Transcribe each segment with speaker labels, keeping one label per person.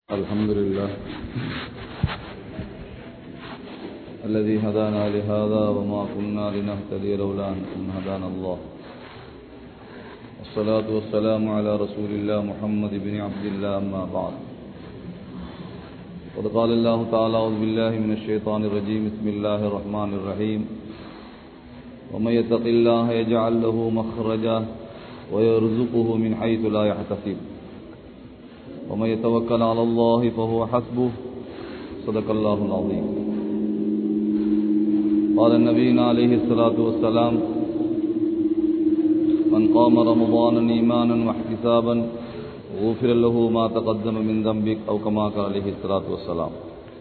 Speaker 1: الحمد لله الذي هدانا لهذا وما كنا لنهتدي لولا أن هدانا الله والصلاة والسلام على رسول الله محمد بن عبد الله أما بعد قد قال الله تعالى أعوذ بالله من الشيطان الرجيم بسم الله الرحمن الرحيم ومن يتق الله يجعل له مخرجا ويرزقه من حيث لا يحتسب ومن يتوكل على الله فهو حسبه صدق الله العظيم قال النبينا عليه الصلاة والسلام من قام رمضانا إيمانا واحتسابا غفر له ما تقدم من ذنبك أو كما قال عليه الصلاة والسلام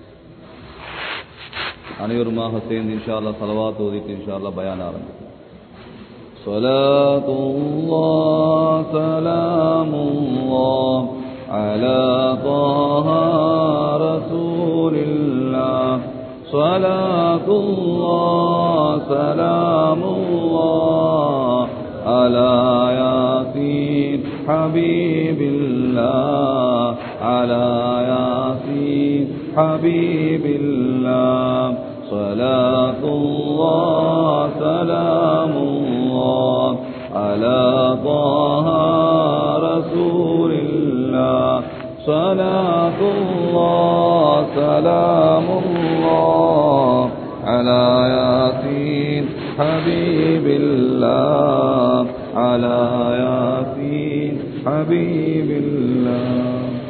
Speaker 1: அனைவருமாக சேர்ந்து இன்ஷா அல்லா சலவாத் ஓதிட்டு இன்ஷா அல்லா பயான் ஆரம்பிக்கும் صلاة الله سلام الله على طه رسول الله صلاة الله سلام الله على ياسين حبيب الله على ياسين حبيب الله صلاة الله سلام الله على طه رسول الله صلاة الله سلام الله على ياسين حبيب الله على ياسين حبيب الله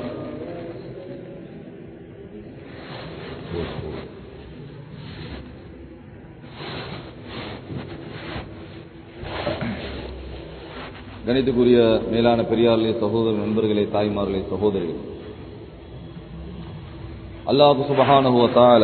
Speaker 1: கணித்துக்குரிய மேலான பெரியார்களே சகோதர நண்பர்களே தாய்மார்களே சகோதரிகள் அல்லாஹு சுபஹானுவத்தால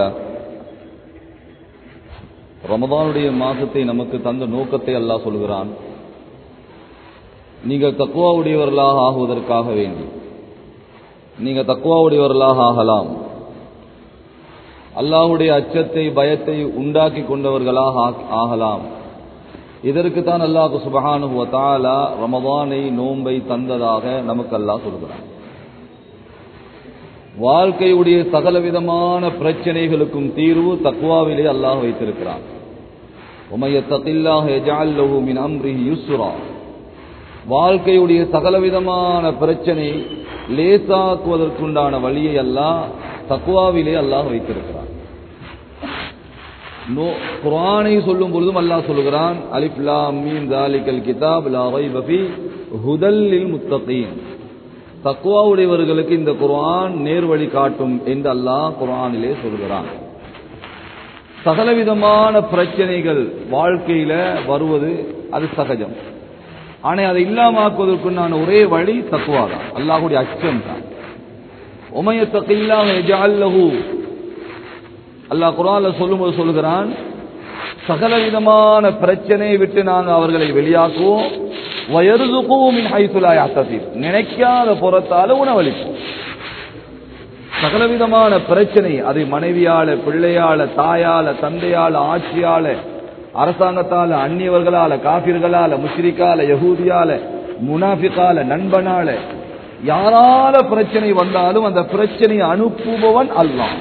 Speaker 1: ரமதானுடைய மாசத்தை நமக்கு தந்த நோக்கத்தை அல்லாஹ் சொல்கிறான் நீங்கள் தக்குவாவுடையவர்களாக ஆகுவதற்காக வேண்டி நீங்க தக்குவாவுடையவர்களாக ஆகலாம் அல்லாஹுடைய அச்சத்தை பயத்தை உண்டாக்கி கொண்டவர்களாக ஆகலாம் இதற்கு தான் அல்லாஹு சுபஹானு தாலா ரமதானை நோன்பை தந்ததாக நமக்கு அல்லாஹ் சொல்கிறான் வாழ்க்கையுடைய சகலவிதமான பிரச்சனைகளுக்கும் தீர்வு தக்குவாவிலே அல்லாஹ் வைத்திருக்கிறான் வாழ்க்கையுடைய சகலவிதமான பிரச்சனை லேசாக்குவதற்குண்டான வழியை அல்லாஹ் தக்குவாவிலே அல்லாஹ் வைத்திருக்கிறான் குரானை சொல்லும் பொழுதும் அல்லாஹ் சொல்லுகிறான் அலிப்லா மீன் தாலிகல் கிதாப் லா ரைப ஃபீ ஹுதல்லில் முத்தகீன் தக்குவாவுடையவர்களுக்கு இந்த குர்ஆன் நேர்வழி காட்டும் என்று அல்லாஹ் குர்ஆனிலே சொல்கிறான் சகலவிதமான பிரச்சனைகள் வாழ்க்கையில வருவது அது சகஜம் ஆனா அதை இல்லாமாக்குவதற்குண்டான ஒரே வழி தக்குவா தான் அல்லாஹுடைய அச்சம் தான் உமையத்தக்கில்லாம எஜால்லஹூ அல்லாஹ் குரான்ல சொல்லும்போது சொல்லுகிறான் சகலவிதமான பிரச்சனையை விட்டு நாங்கள் அவர்களை வெளியாக்குவோம் வயருதுக்கும் நினைக்காத புறத்தால உணவளிப்போம் சகலவிதமான பிரச்சனை அது மனைவியால பிள்ளையால தாயால தந்தையால ஆட்சியால அரசாங்கத்தால அந்நியவர்களால காபிர்களால முஸ்ரிக்கால யகூதியால முனாஃபிகால நண்பனால யாரால பிரச்சனை வந்தாலும் அந்த பிரச்சனையை அனுப்புபவன் அல்லாஹ்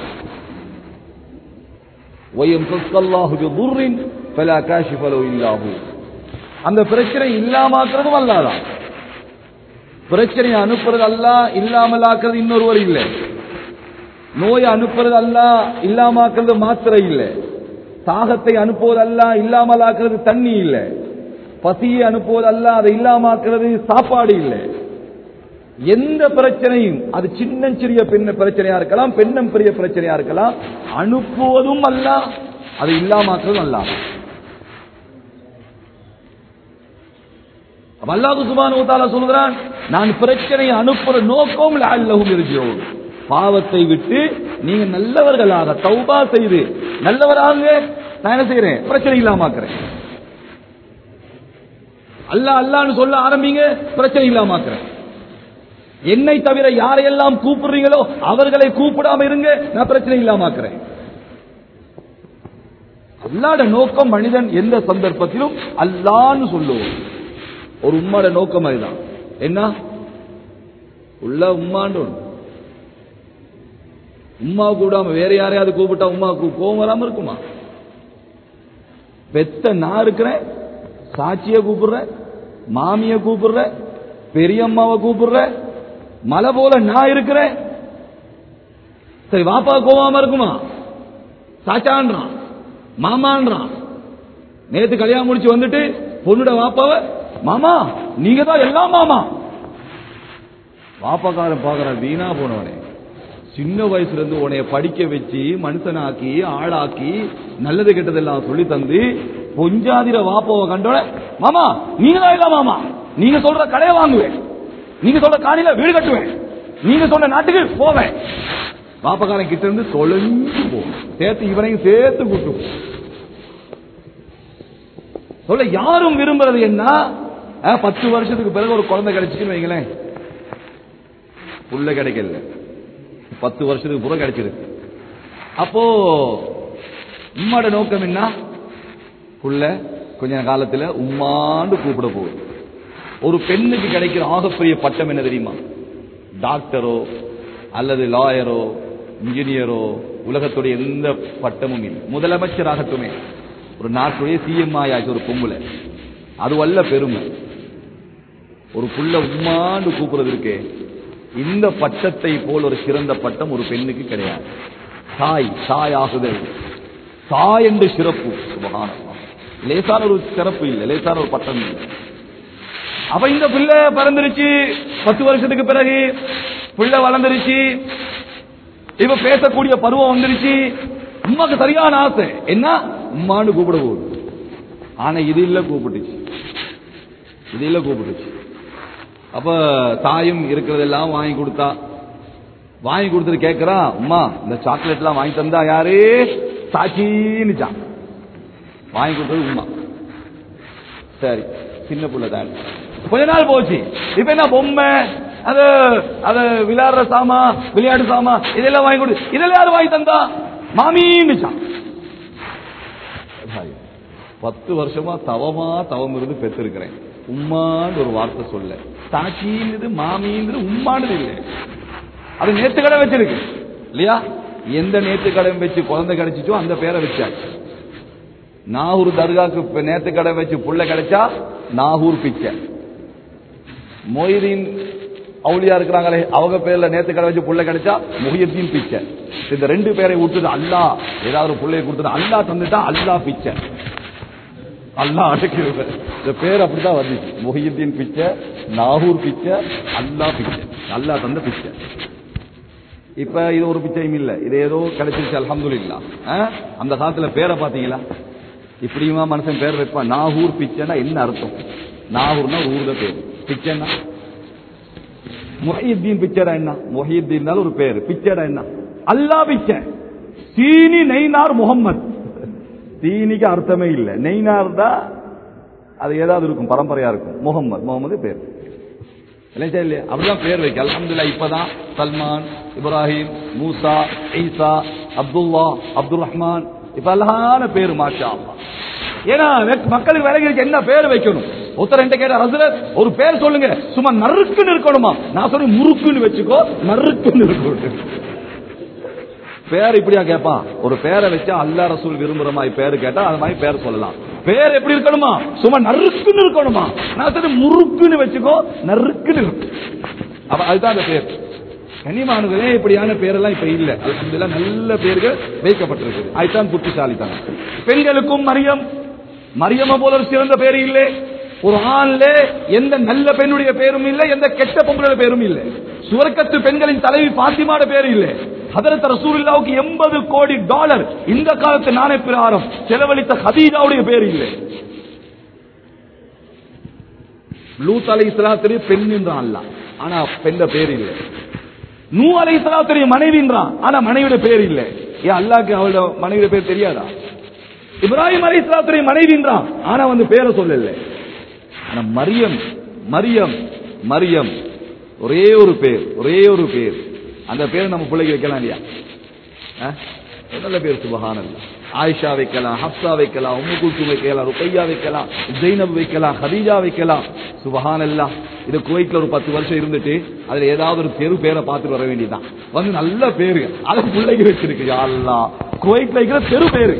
Speaker 1: அந்த பிரச்சனை இல்லாமக்கிறதும் அல்லாதான் பிரச்சனையை அனுப்புறது அல்ல இல்லாமலாக்குறது இன்னொருவர் இல்லை நோயை அனுப்புறது அல்ல இல்லாமக்கிறது மாத்திரை இல்லை தாகத்தை அனுப்புவது அல்ல இல்லாமலாக்குறது தண்ணி இல்லை பசியை அனுப்புவது அல்ல அதை இல்லாமக்கிறது சாப்பாடு இல்லை எந்த பிரச்சனையும் அது சின்ன சிறிய பெண்ண பிரச்சனையா இருக்கலாம் பெண்ணம் பெரிய பிரச்சனையா இருக்கலாம் அனுப்புவதும் அல்ல அது இல்லாமக்கிறதும் அல்ல அல்லாஹு சுபானு சொல்கிறான் நான் பிரச்சனையை அனுப்புற நோக்கம் அல்லவும் இருக்கிறோம் பாவத்தை விட்டு நீங்க நல்லவர்களாக தௌபா செய்து நல்லவராக நான் என்ன செய்யறேன் பிரச்சனை இல்லாமக்கிறேன் அல்ல அல்லான்னு சொல்ல ஆரம்பிங்க பிரச்சனை இல்லாமக்கிறேன் என்னை தவிர யாரையெல்லாம் கூப்பிடுறீங்களோ அவர்களை கூப்பிடாம இருங்க நான் பிரச்சனை இல்லாமக்கிறேன் அல்லாட நோக்கம் மனிதன் எந்த சந்தர்ப்பத்திலும் அல்லான்னு சொல்லுவோம் ஒரு உம்மாட நோக்கம் அதுதான் என்ன உள்ள உம்மாண்டு ஒண்ணு. உம்மா கூடாம வேற யாரையாவது கூப்பிட்டா உமாவுக்கு கோவம் வராம இருக்குமா பெத்த நான் இருக்கிறேன் சாட்சிய கூப்பிடுறேன் மாமிய கூப்பிடுறேன் பெரியம்மாவை கூப்பிடுறேன் மலை போல நான் இருக்கிறேன் சரி வாப்பா கோவாம இருக்குமா சாச்சான்றான் மாமான்றான் நேத்து கல்யாணம் முடிச்சு வந்துட்டு பொண்ணுட வாப்பாவ மாமா நீங்க தான் எல்லாம் மாமா வாப்பாக்காரன் பாக்குறான் வீணா போனவனே சின்ன வயசுல இருந்து உன்னைய படிக்க வச்சு மனுஷனாக்கி ஆளாக்கி நல்லது கெட்டதெல்லாம் சொல்லி தந்து பொஞ்சாதிர வாப்பாவை கண்டோட மாமா நீங்க தான் இல்ல மாமா நீங்க சொல்ற கடையை வாங்குவேன் நீங்க சொல்ற காணில வீடு கட்டுவேன் நீங்க சொன்ன நாட்டுக்கு போவேன் பாப்பக்காரன் கிட்ட இருந்து தொலைஞ்சு போகும் சேர்த்து இவனையும் சேர்த்து கூட்டு போ. சொல்ல யாரும் விரும்புறது என்ன அஹ், பத்து வருஷத்துக்கு பிறகு ஒரு குழந்தை கிடைச்சுன்னு வைங்களேன் புள்ள கிடைக்கல பத்து வருஷத்துக்கு புறம் கிடைச்சிருக்கு அப்போ உம்மாட நோக்கம் என்ன புள்ள கொஞ்ச காலத்துல உம்மாண்டு கூப்பிட போகுது ஒரு பெண்ணுக்கு கிடைக்கிற ஆகப்பெரிய பட்டம் என்ன தெரியுமா டாக்டரோ அல்லது லாயரோ இன்ஜினியரோ உலகத்துடைய எந்த பட்டமும் இல்லை முதலமைச்சராகட்டுமே ஒரு நாட்டுடைய சிஎம் ஆயாச்சு ஒரு பொம்புல அது வல்ல பெருமை ஒரு புள்ள உம்மாண்டு கூப்பிடுறது இருக்கே இந்த பட்டத்தை போல் ஒரு சிறந்த பட்டம் ஒரு பெண்ணுக்கு கிடையாது தாய் தாய் ஆகுதல் தாய் என்று சிறப்பு சுபகானல்லாஹ். லேசான ஒரு சிறப்பு இல்லை லேசான ஒரு பட்டம் இல்லை அப்ப இந்த பிள்ளை பிறந்துருச்சு பத்து வருஷத்துக்கு பிறகு பிள்ளை வளர்ந்துருச்சு இப்ப பேசக்கூடிய பருவம் வந்துருச்சு உமாக்கு சரியான ஆசை என்ன உம்மான்னு கூப்பிட போகுது ஆனா இது இல்ல கூப்பிட்டுச்சு இது இல்ல கூப்பிட்டுச்சு அப்ப தாயும் இருக்கிறதெல்லாம் வாங்கி கொடுத்தா வாங்கி கொடுத்துட்டு கேட்கிறா அம்மா இந்த சாக்லேட் எல்லாம் வாங்கி தந்தா யாரு சாச்சின்னுச்சான் வாங்கி கொடுத்தது உமா சரி சின்ன புள்ள தான் கொஞ்ச நாள் போச்சு இப்ப என்ன பொம்மை அது அது விளையாடுற சாமா விளையாட்டு சாமா இதெல்லாம் வாங்கி கொடு இதெல்லாம் யாரு வாங்கி தந்தா மாமின்னுச்சான் பத்து வருஷமா தவமா தவம் இருந்து பெற்றிருக்கிறேன் உம்மான்னு ஒரு வார்த்தை சொல்ல சாட்சின்றது மாமின்றது உம்மானது இல்லை அது நேத்து கடை வச்சிருக்கு இல்லையா எந்த நேத்து கடை வச்சு குழந்தை கிடைச்சிச்சோ அந்த பேரை வச்சாச்சு நாகூர் தர்காக்கு இப்ப நேத்து கடை வச்சு புள்ள கிடைச்சா நாகூர் பிச்சை மொய்தீன் அவுளியா இருக்கிறாங்களே அவங்க பேர்ல நேத்து கடை வச்சு புள்ள கிடைச்சா முஹியத்தீன் பிச்சை இந்த ரெண்டு பேரை விட்டுது அல்லாஹ் ஏதாவது ஒரு புள்ளைய கொடுத்தது அல்லாஹ் தந்துட்டா அல்லாஹ் பிச்சை அல்லாஹ் அடக்கிறது இந்த பேர் அப்படிதான் வந்துச்சு முஹியத்தீன் பிச்சை நாகூர் பிச்சை அல்லாஹ் பிச்சை அல்லாஹ் தந்த பிச்சை இப்ப இது ஒரு பிச்சையும் இல்ல இது ஏதோ கிடைச்சிருச்சு அல்ஹம்துலில்லாஹ் ஆ? அந்த காலத்துல பேரை பாத்தீங்களா இப்படியுமா மனுஷன் பேர் வைப்பான் நாகூர் பிச்சைன்னா என்ன அர்த்தம் நாகூர்னா ஒரு ஊர்ல பேர் பிச்சைன்னா முஹியுத்தீன் பிச்சைடா என்ன முஹியுத்தீன் ஒரு பேர் பிச்சைடா என்ன அல்லாஹ் பிச்சை சீனி நெய்னார் முகம்மது சீனிக்கு அர்த்தமே இல்ல நெய்னார் தான் அது ஏதாவது இருக்கும் பரம்பரையா இருக்கும் முகம்மது முகமது பேர் இல்லையா இல்லையா அப்படிதான் பேர் வைக்க அல்ஹம்துலில்லாஹ் இப்பதான் சல்மான் இப்ராஹிம் மூசா ஈசா அப்துல்லா அப்துல் ரஹ்மான் இப்ப அழகான பேர் மாஷா அல்லாஹ். ஏன்னா வெ- மக்களுக்கு விலகிருக்கு என்ன பேர் வைக்கணும் ஒருத்தர் என்கிட்ட கேட்ட ஹசரத் ஒரு பேர் சொல்லுங்க சும்மா நறுக்குன்னு இருக்கணுமா நான் சொல்றேன் முறுக்குன்னு வச்சுக்கோ நறுக்குன்னு இருக்கணும் பேர் இப்படியா கேட்பான் ஒரு பேரை வச்சா அல்லா ரசூல் விரும்புற மாதிரி பேர் கேட்டா அது மாதிரி பேர் சொல்லலாம் பேர் எப்படி இருக்கணுமா சும்மா நறுக்குன்னு இருக்கணுமா நான் சொல்றேன் முறுக்குன்னு வச்சுக்கோ நறுக்குன்னு இருக்கும் அப்ப அதுதான் அந்த பேர் கனிமானுகளே இப்படியான பேரெல்லாம் இப்ப இல்ல அல்ஹம்துலில்லாஹ் நல்ல பேர்கள் வைக்கப்பட்டிருக்கு அதுதான் புத்திசாலித்தனம் பெண்களுக்கும் மரியம் மரியம போல ஒரு சிறந்த பேர் இல்லை ஒரு ஆண்ல எந்த நல்ல பெண்ணுடைய பேரும் இல்லை எந்த கெட்ட பொம்பளோட பேரும் இல்லை சுவர்க்கத்து பெண்களின் தலைவி பாத்திமாட பேர் இல்லை ஹதரத் ரசூலுல்லாவுக்கு எண்பது கோடி டாலர் இந்த காலத்து நாணய பிரகாரம் செலவழித்த ஹதீஜாவுடைய பேர் இல்லை லூத் அலை இஸ்லாத்திலே பெண் என்றான் அல்லாஹ். ஆனா பெண்ண பேர் இல்லை நூ அலை இஸ்லாத்துடைய மனைவின்றான் ஆனா மனைவியோட பேர் இல்லை ஏன் அல்லாஹ்க்கு அவளோட மனைவியோட பேர் தெரியாதா இப்ராஹிம் அலை இஸ்லாத்துடைய மனைவின்றான் ஆனா வந்து பேரை சொல்லல ஆனா மரியம் மரியம் மரியம் ஒரே ஒரு பேர் ஒரே ஒரு பேர் அந்த பேரை நம்ம பிள்ளைக்கு வைக்கலாம் இல்லையா ஆ? நல்ல பேர் சுபஹானல்ல ஆயிஷா வைக்கலாம் ஹப்சா வைக்கலாம் உம்மு குல்சு வைக்கலாம் ருக்கையா வைக்கலாம் ஜெய்னப் வைக்கலாம் ஹதீஜா வைக்கலாம் சுபஹானல்லா இது குவைட்ல ஒரு பத்து வருஷம் இருந்துட்டு அதுல ஏதாவது ஒரு தெரு பேரை பார்த்துட்டு வர வேண்டியதுதான் வந்து நல்ல பேரு அதை பிள்ளைக்கு வச்சிருக்கு யா அல்லாஹ் குவைட்ல இருக்கிற தெரு பேரு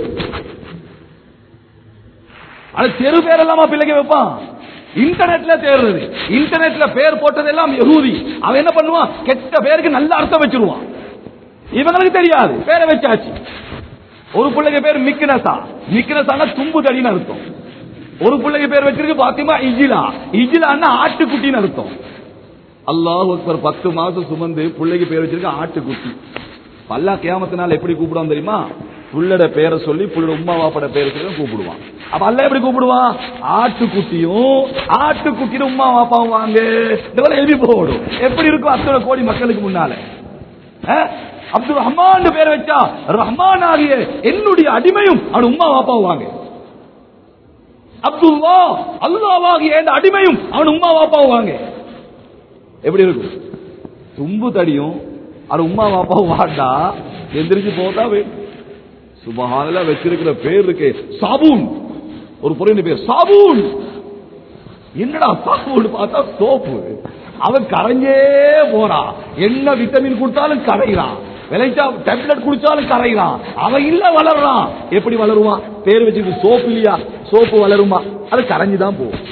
Speaker 1: அது தெரு பேர் எல்லாமா பிள்ளைக்கு வைப்பான் இன்டர்நெட்ல தேடுறது இன்டர்நெட்ல பேர் போட்டதெல்லாம் யகூதி அவன் என்ன பண்ணுவான் கெட்ட பேருக்கு நல்ல அர்த்தம் வச்சிருவான் இவங்களுக்கு தெரியாது பேரை வச்சாச்சு ஒரு பிள்ளைக்கு பேர் மிக்னசா மிக்னசான தும்பு தடின்னு அர்த்தம் ஒரு பிள்ளைக்கு பேர் வச்சிருக்கு பாத்திமா இஜிலா இஜிலான்னா ஆட்டுக்குட்டின்னு அர்த்தம் அல்லாஹ் அக்பர் பத்து மாசம் சுமந்து பிள்ளைக்கு பேர் வச்சிருக்க ஆட்டுக்குட்டி பல்லா கியாமத்தினால எப்படி கூப்பிடுவான் தெரியுமா புள்ளட பேரை சொல்லி புள்ளட உம்மா வாப்பட பேரை சொல்லி கூப்பிடுவான் அப்ப அல்ல எப்படி கூப்பிடுவான் ஆட்டுக்குட்டியும் ஆட்டுக்குட்டியும் உம்மா வாப்பாவும் வாங்க இந்த வேலை எழுதி போடும் எப்படி இருக்கும் அத்தனை கோடி மக்களுக்கு முன்னால அஹ்? அப்துல் ரஹ்மான் பேர் வச்சா ரஹ்மான் ஆகிய என்னுடைய அடிமையும் அவன் உம்மா வாப்பாவும் வாங்க அப்துல்லா அல்லாவாகிய என் அடிமையும் அவன் உம்மா வாப்பாவும் வாங்க எப்படி இருக்கும் தும்பு தடியும் அது உம்மா வாப்பாவும் வாண்டா எந்திரிச்சு போதா வேணும் சுபஹானல வச்சிருக்கிற பேர் இருக்கு சாபூன் ஒரு பொருள் பேர் சாபூன் என்னடா சாபூன் பார்த்தா சோப்பு அவன் கரைஞ்சே போறான் என்ன விட்டமின் கொடுத்தாலும் கரைகிறான் விளைச்சா டேப்லெட் குடிச்சாலும் கரைகிறான் அவன் இல்ல வளர்றான் எப்படி வளருவான் பேர் வச்சுட்டு சோப்பு இல்லையா சோப்பு வளருமா அது கரைஞ்சுதான் போகும்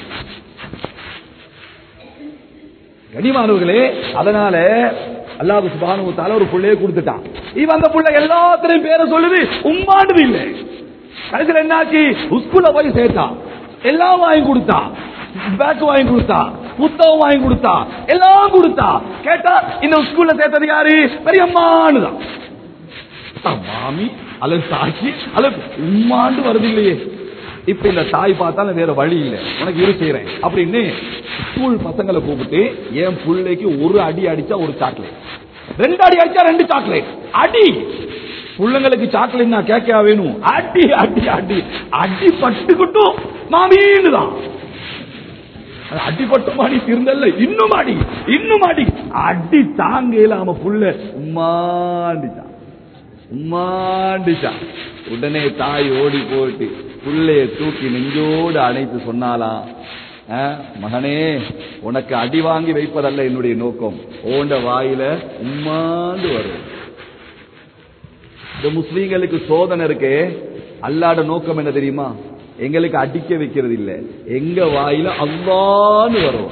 Speaker 1: கனிமானவர்களே அதனால அல்லாஹ் சுபானு தால ஒரு புள்ளைய கொடுத்துட்டான் இவன் அந்த புள்ள எல்லாத்திலையும் பேரை சொல்லுது உம்மாண்டுது இல்ல கடைசியில் என்னாச்சு ஸ்கூல்ல போய் சேர்த்தான் எல்லாம் வாங்கி கொடுத்தா பேக் வாங்கி கொடுத்தா புத்தகம் வாங்கி கொடுத்தா எல்லாம் கொடுத்தா கேட்டா இந்த ஸ்கூல்ல சேர்த்தது யாரு பெரியம்மான்னு தான் மாமி அல்லது சாட்சி அல்லது உம்மாண்டு வருது இல்லையே இப்ப இந்த தாய் பார்த்தாலும் வேற வழி இல்லை உனக்கு இரு செய்யறேன் அப்படின்னு ஸ்கூல் பசங்களை கூப்பிட்டு என் பிள்ளைக்கு ஒரு அடி அடிச்சா ஒரு சாக்லேட் ரெண்டு அடி அடிச்சா ரெண்டு சாக்லேட் அடி பிள்ளைங்களுக்கு சாக்லேட் நான் கேட்க வேணும் அடி அடி அடி அடி பட்டுக்கிட்டும் மாமீன்னு தான் அது அடிபட்டும் அடி திருந்தல்ல இன்னும் அடி இன்னும் அடி அடி தாங்க இல்லாம புள்ள உம்மாண்டிச்சான் உம்மாண்டிச்சான் உடனே தாய் ஓடி போயிட்டு புள்ளைய தூக்கி நெஞ்சோடு அணைத்து சொன்னாலாம் "ஆ, மகனே உனக்கு அடி வாங்கி வைப்பதல்ல என்னுடைய நோக்கம் ஓண்ட வாயில உம்மாண்டு வரும் இந்த முஸ்லீம்களுக்கு சோதனை இருக்கே அல்லாட நோக்கம் என்ன தெரியுமா எங்களுக்கு அடிக்க வைக்கிறது இல்ல எங்க வாயில அல்லான்னு வரும்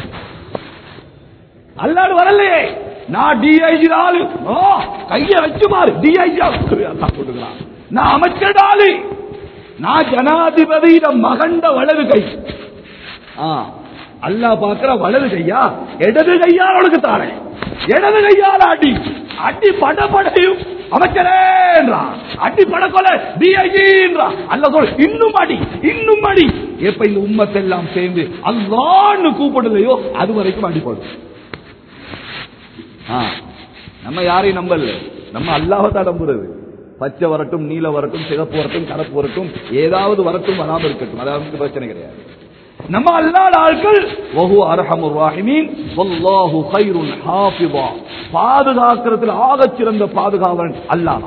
Speaker 1: அல்லாடு வரலையே நான் டிஐஜி ஆளு ஓ கைய வச்சு பாரு டிஐஜி அல்லாஹ் போட்டுக்கிறான் நான் அமைச்சர் ஆளு நான் ஜனாதிபதியிட மகண்ட வலது கை ஆ அல்லாஹ் பாக்குற வலது கையா இடது கையால் அவனுக்கு தானே இடது கையால் அடி அடி படபடையும் அமைச்சரேன்றான் அடி படக்கொல டிஐஜின்றான் அல்ல சொல் இன்னும் அடி இன்னும் அடி எப்ப இந்த உம்மத்தெல்லாம் சேர்ந்து அல்லான்னு கூப்பிடலையோ அது வரைக்கும் அடிப்படும் ஆ, நம்ம யாரையும் நம்பல நம்ம அல்லாஹத்தான் நம்புறது பச்சை வரட்டும் நீல வரட்டும் சிகப்பு வரட்டும் கருப்பு வரட்டும் ஏதாவது வரட்டும் வராம இருக்கட்டும் அதாவது பிரச்சனை கிடையாது நம்ம அல்லாத ஆட்கள் வஹு அர்ஹமுர் ராஹிமீன் வல்லாஹு கைருன் ஹாஃபிதா பாதுகாக்கிறதுல ஆகச் சிறந்த பாதுகாவலன் அல்லாஹ்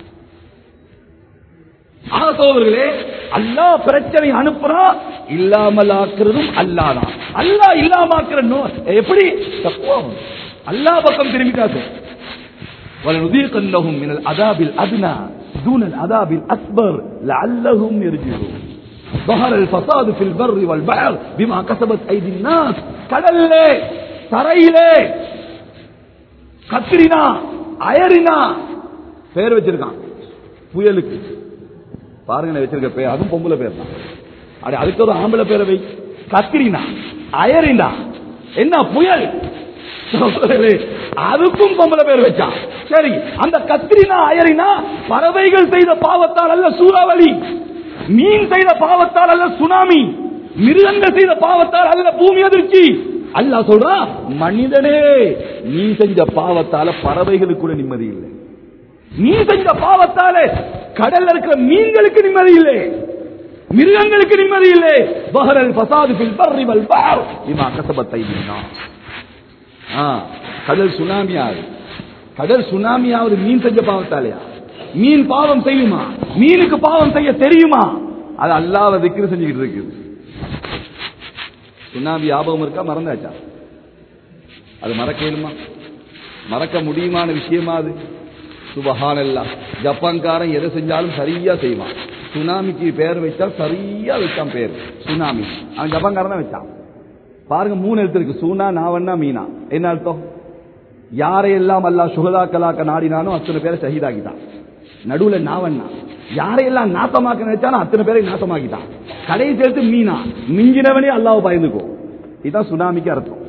Speaker 1: ஆக சோதர்களே அல்லாஹ் பிரச்சனை அனுப்புறா இல்லாமல் ஆக்குறதும் அல்லாதான் அல்லாஹ் இல்லாம எப்படி தக்குவா அல்லாஹ் பக்கம் திரும்பிட்டாரு ولنذيقنهم من العذاب الأدنى دون العذاب الأكبر لعلهم يرجعون ظهر الفساد في البر والبحر بما كسبت أيدي الناس கடல்லே தரையிலே கத்திரினா அயரினா பேர் வச்சிருக்கான் புயலுக்கு பாருங்க நான் வச்சிருக்க பேர் அதுவும் பொம்பளை பேர் தான் அட அதுக்கு ஒரு ஆம்பளை பேரை வை கத்திரினா அயரினா என்ன புயல் சகோதரர்களே, அதுக்கும் பொம்பளை பேர் வச்சான் சரி அந்த கத்திரினா அயரினா பறவைகள் செய்த பாவத்தால் அல்ல சூறாவளி மீன் செய்த பாவத்தால் அல்ல சுனாமி மிருகங்கள் செய்த பாவத்தால் அல்ல பூமி அதிர்ச்சி அல்லாஹ் சொல்றான் மனிதனே நீ செஞ்ச பாவத்தால பறவைகளுக்கு கூட நிம்மதி இல்லை நீ செஞ்ச பாவத்தால கடல்ல இருக்கிற மீன்களுக்கு நிம்மதி இல்லை மிருகங்களுக்கு நிம்மதி இல்லை பஹரல் ஃபசாது ஃபில் பர்ரி வல் பஹர் பிமா கஸபத் ஐதினா ஆ கடல் சுனாமி ஆகுது கடல் சுனாமி ஆகுது மீன் செஞ்ச பாவத்தாலையா மீன் பாவம் செய்யுமா மீனுக்கு பாவம் செய்ய தெரியுமா அது அல்லாஹ்வை திக்ரு செஞ்சுக்கிட்டு இருக்குது சுனாமி ஞாபகம் இருக்கா மறந்தாச்சா அது மறக்க இயலுமா மறக்க முடியுமான விஷயமா அது சுபஹானல்லா ஜப்பான்காரன் எதை செஞ்சாலும் சரியா செய்வான் சுனாமிக்கு பேர் வச்சா சரியா வச்சான் பேர் சுனாமி அவன் ஜப்பான்காரன் தான் வச்சான் பாருங்க மூணு எழுத்து இருக்கு சூனா நாவண்ணா மீனா என்ன அர்த்தம் யாரையெல்லாம் அல்லாஹ் சுகதாக்கலாக்க நாடினானோ அத்தனை பேரை ஷஹீதாக்கிட்டான் நடுவுல நாவண்ணா யாரையெல்லாம் நாசமாக்க நினைச்சானோ அத்தனை பேரை நாசமாக்கிட்டான் கடை சேர்த்து மீனா மிஞ்சினவனே அல்லாஹ் பயந்துக்கோ இதுதான் சுனாமிக்கு அர்த்தம்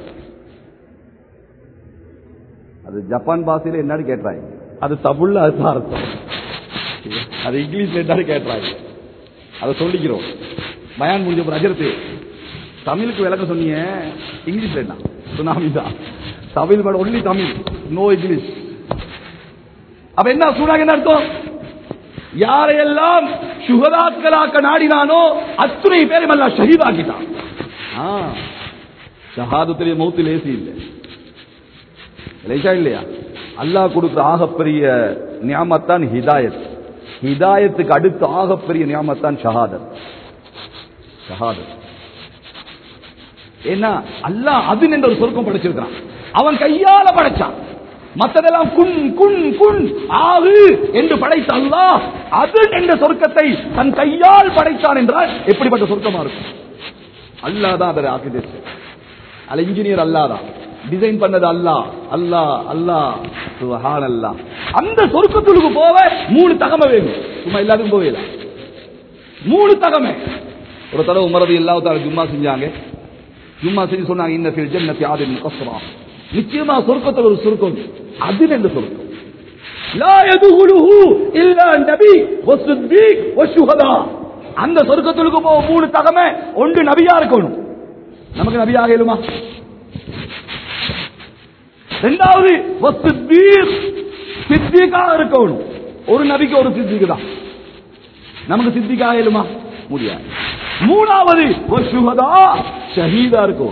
Speaker 1: அது ஜப்பான் பாஷையில என்னன்னு கேட்டாங்க அது தமிழ்ல அதுதான் அர்த்தம் அது இங்கிலீஷ்ல என்னன்னு கேட்டாங்க அதை சொல்லிக்கிறோம் பயான் முடிஞ்ச அஜரத்து தமிழுக்கு விளக்க சொன்னீங்க இங்கிலீஷ்ல என்ன சுனாமி தான் Tamil madam only Tamil no English அப்ப என்ன சூடாக என்ன அர்த்தம் யாரையெல்லாம் சுகதாக்களாக்க நாடினானோ அத்துணை பேரும் எல்லாம் ஷஹீதாக்கிட்டான் ஆ, ஷஹாதத்திலே மௌத்து லேசி இல்லை லேசா இல்லையா அல்லாஹ் கொடுக்கிற ஆகப்பெரிய நியாமத்தான் ஹிதாயத் ஹிதாயத்துக்கு அடுத்து ஆகப்பெரிய நியாமத்தான் ஷஹாதத் ஷஹாதத் ஏன்னா அல்லாஹ் அது என்ற ஒரு சொர்க்கம் படைச்சிருக்கிறான் அவன் கையால படைச்சான் மத்ததெல்லாம் குன் குன் குன் ஆகு என்று படைத்த அல்லாஹ் அது என்ற சொர்க்கத்தை தன் கையால் படைத்தான் என்றால் எப்படிப்பட்ட சொர்க்கமா இருக்கும் அல்லாஹ் தான் அதை ஆர்கிடெக்ட் அல்ல இன்ஜினியர் அல்லாஹ் தான் டிசைன் பண்ணது அல்லாஹ் அல்லாஹ் அல்லாஹ் சுஹான் அல்லாஹ் அந்த சொர்க்கத்துக்கு போக மூணு தகமை வேணும் சும்மா எல்லாத்துக்கும் போகல மூணு தகமை ஒரு தடவை உமரது எல்லாத்தாலும் ஜும்மா செஞ்சாங்க ஜும்மா செஞ்சு சொன்னாங்க இந்த ஃபில் ஜன்னத்தி ஆதின் முகஸ்ஸரா நிச்சயமா சொர்க்கத்தில் ஒரு சுருக்கம் அது ரெண்டு சொர்க்கம் லா யதுகுலுஹு இல்லா நபி வஸ்ஸித்தீக் வஷ்ஷுஹதா அந்த சொர்க்கத்துக்கு போக மூணு தகமை ஒன்று நபியா இருக்கணும் நமக்கு நபியாக இயலுமா ரெண்டாவது வஸ்ஸித்தீக் சித்திகாக இருக்கணும் ஒரு நபிக்கு ஒரு சித்திக்கு தான் நமக்கு சித்திக்காக இயலுமா முடியாது மூணாவது வஷ்ஷுஹதா ஷஹீதா இருக்கும்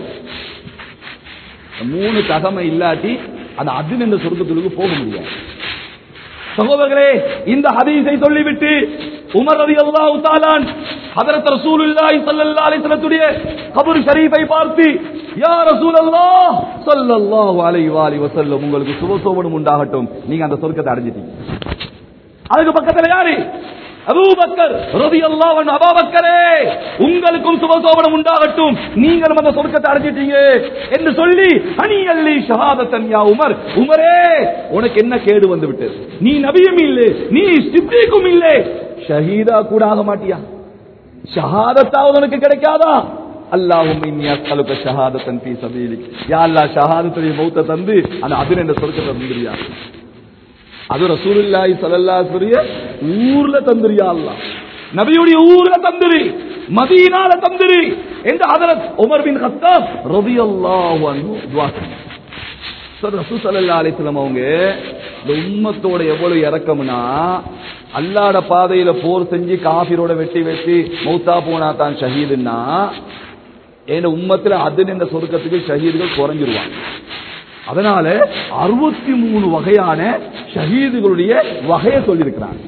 Speaker 1: மூணு தகமை இல்லாட்டி அந்த அதின் என்ற சொர்க்கத்திற்கு போக முடியாது சகோதரர்களே இந்த ஹதீஸை சொல்லிவிட்டு உமர் ரதி அல்லாஹு தாலான் ஹதரத் ரசூலுல்லாஹி ஸல்லல்லாஹு அலைஹி வஸல்லத்துடைய கபர் ஷரீஃபை பார்த்து யா ரசூலல்லாஹ் ஸல்லல்லாஹு அலைஹி வஆலிஹி வஸல்லம் உங்களுக்கு சுபசோபனம் உண்டாகட்டும் நீங்க அந்த சொர்க்கத்தை அடைஞ்சிட்டீங்க அதுக்கு பக்கத்துல யாரு அபூபக்கர் ரலியல்லாஹு அன்ஹு அபூபக்கரே உங்களுக்கும் சுபசோபனம் உண்டாகட்டும் நீங்களும் அந்த சொர்க்கத்தை அடைஞ்சிட்டீங்க என்று சொல்லி அணியல்லி ஷஹாதத்தன் யா உமர் உமரே உனக்கு என்ன கேடு வந்து விட்டது நீ நபியும் இல்லை நீ சித்திக்கும் இல்லை ஷஹீதா கூட ஆக மாட்டியா ஷஹாதத்தாவது உனக்கு கிடைக்காதா அல்லாஹும் இன்னி அஸ்அலுக ஷஹாதத்தன் ஃபீ சபீலிக் யா அல்லாஹ் ஷஹாதத்துடைய மௌத்த தந்து அந்த அதின் என்ற சொர்க்கத்தை தந்துறியா அது ரசூலுல்லாஹி ஸல்லல்லாஹு அலைஹி வஸல்லம் ஊர்ல தந்துறியா அல்லாஹ் நபியுடைய ஊர்ல தந்துரி மதீனால தந்துரி என்று ஹதரத் உமர் பின் கத்தாப் ரலியல்லாஹு அன்ஹு துஆ செஞ்சார் சார் ரசூல் ஸல்லல்லாஹு அலைஹி வஸல்லம் அவங்க இந்த உம்மத்தோட எவ்வளவு இறக்கம்னா அல்லாட பாதையில போர் செஞ்சு காஃபிரோட வெட்டி வெட்டி மௌத்தா போனா தான் ஷஹீதுன்னா என் உம்மத்துல அது என்ற சொர்க்கத்துக்கு ஷஹீதுகள் குறைஞ்சிருவாங்க அதனால அறுபத்தி மூணு வகையான ஷஹீதுகளுடைய வகையை சொல்லியிருக்கிறாங்க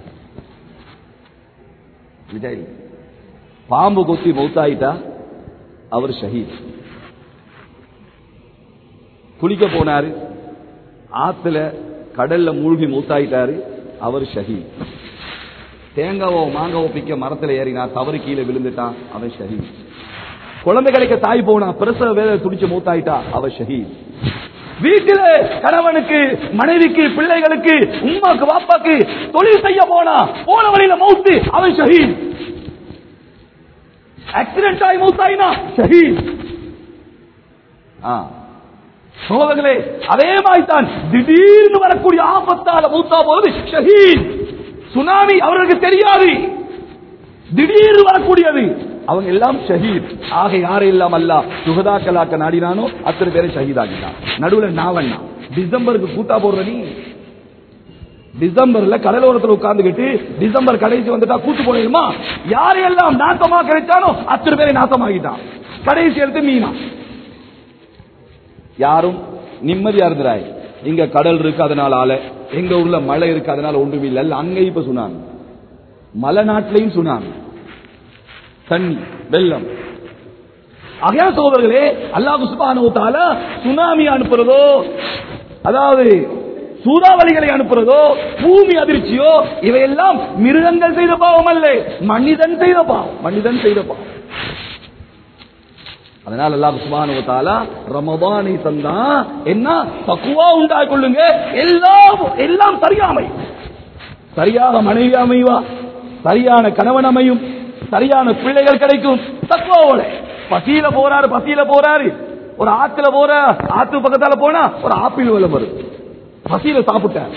Speaker 1: விஜய் பாம்பு கொத்தி மௌத்தாயிட்டா அவர் ஷஹீத் குளிக்க போனாரு ஆத்துல கடல்ல மூழ்கி மூத்தாயிட்டாரு அவர் ஷஹீத் தேங்காவோ மாங்காவோ பிக்க மரத்துல ஏறினா தவறு கீழே விழுந்துட்டான் அவன் ஷஹீத் குழந்தை கிடைக்க தாய் போனா பிரசவ வேலை துடிச்சு மூத்தாயிட்டா அவ ஷஹீத் வீட்டில கணவனுக்கு மனைவிக்கு பிள்ளைகளுக்கு உமாக்கு பாப்பாக்கு தொழில் செய்ய போனா போன வழியில மௌத்து அவன் ஷஹீத் ஆக்சிடென்ட் ஆகி மௌத்தாயினா ஷஹீத் ஆ சோதர்களே அதே மாதிரி தான் திடீர்னு வரக்கூடிய ஆபத்தால மூத்தா போவது ஷஹீத் சுனாமி அவர்களுக்கு தெரியாது திடீர்னு வரக்கூடியது அவங்க எல்லாம் ஷஹீத் ஆக யாரையெல்லாம் அல்ல சுகதாக்கலாக்க நாடினானோ அத்தனை பேரை ஷஹீதாக்கிட்டான் நடுவுல நாவண்ணா டிசம்பருக்கு கூட்டா போடுற நீ டிசம்பர்ல கடலோரத்தில் உட்கார்ந்துகிட்டு டிசம்பர் கடைசி வந்துட்டா கூட்டு போனீங்கம்மா யாரையெல்லாம் நாசமா கிடைச்சானோ அத்தனை பேரை நாசமாகிட்டான் கடைசி எடுத்து மீனா யாரும் நிம்மதியா இருந்துறாய் இங்க கடல் இருக்கு அதனால ஆள எங்க ஊர்ல மழை இருக்கு அதனால ஒன்றும் இல்லை அல்ல அங்க இப்ப சுனாமி மலை நாட்டிலையும் சுனாமி தண்ணி வெள்ளம் ஆகையா சோதர்களே அல்லாஹ் சுப்ஹானஹு தஆலா சுனாமி அனுப்புறதோ அதாவது சூறாவளிகளை அனுப்புறதோ பூமி அதிர்ச்சியோ இவையெல்லாம் மிருகங்கள் செய்த பாவம் அல்ல மனிதன் செய்த பாவம் மனிதன் செய்த பாவம் அதனால அல்லாஹ் சுப்ஹானஹு வ தஆலா ரமதானை தந்தா என்ன தக்குவா உண்டாய் கொள்ளுங்க எல்லாம் எல்லாம் சரியாமை சரியாக மனைவி அமைவா சரியான கணவன் அமையும் சரியான பிள்ளைகள் கிடைக்கும் தக்குவாவோட பசியில போறாரு பசியில போறாரு ஒரு ஆத்துல போற ஆத்து பக்கத்தால போனா ஒரு ஆப்பிள் விலை வரும் பசியில சாப்பிட்டார்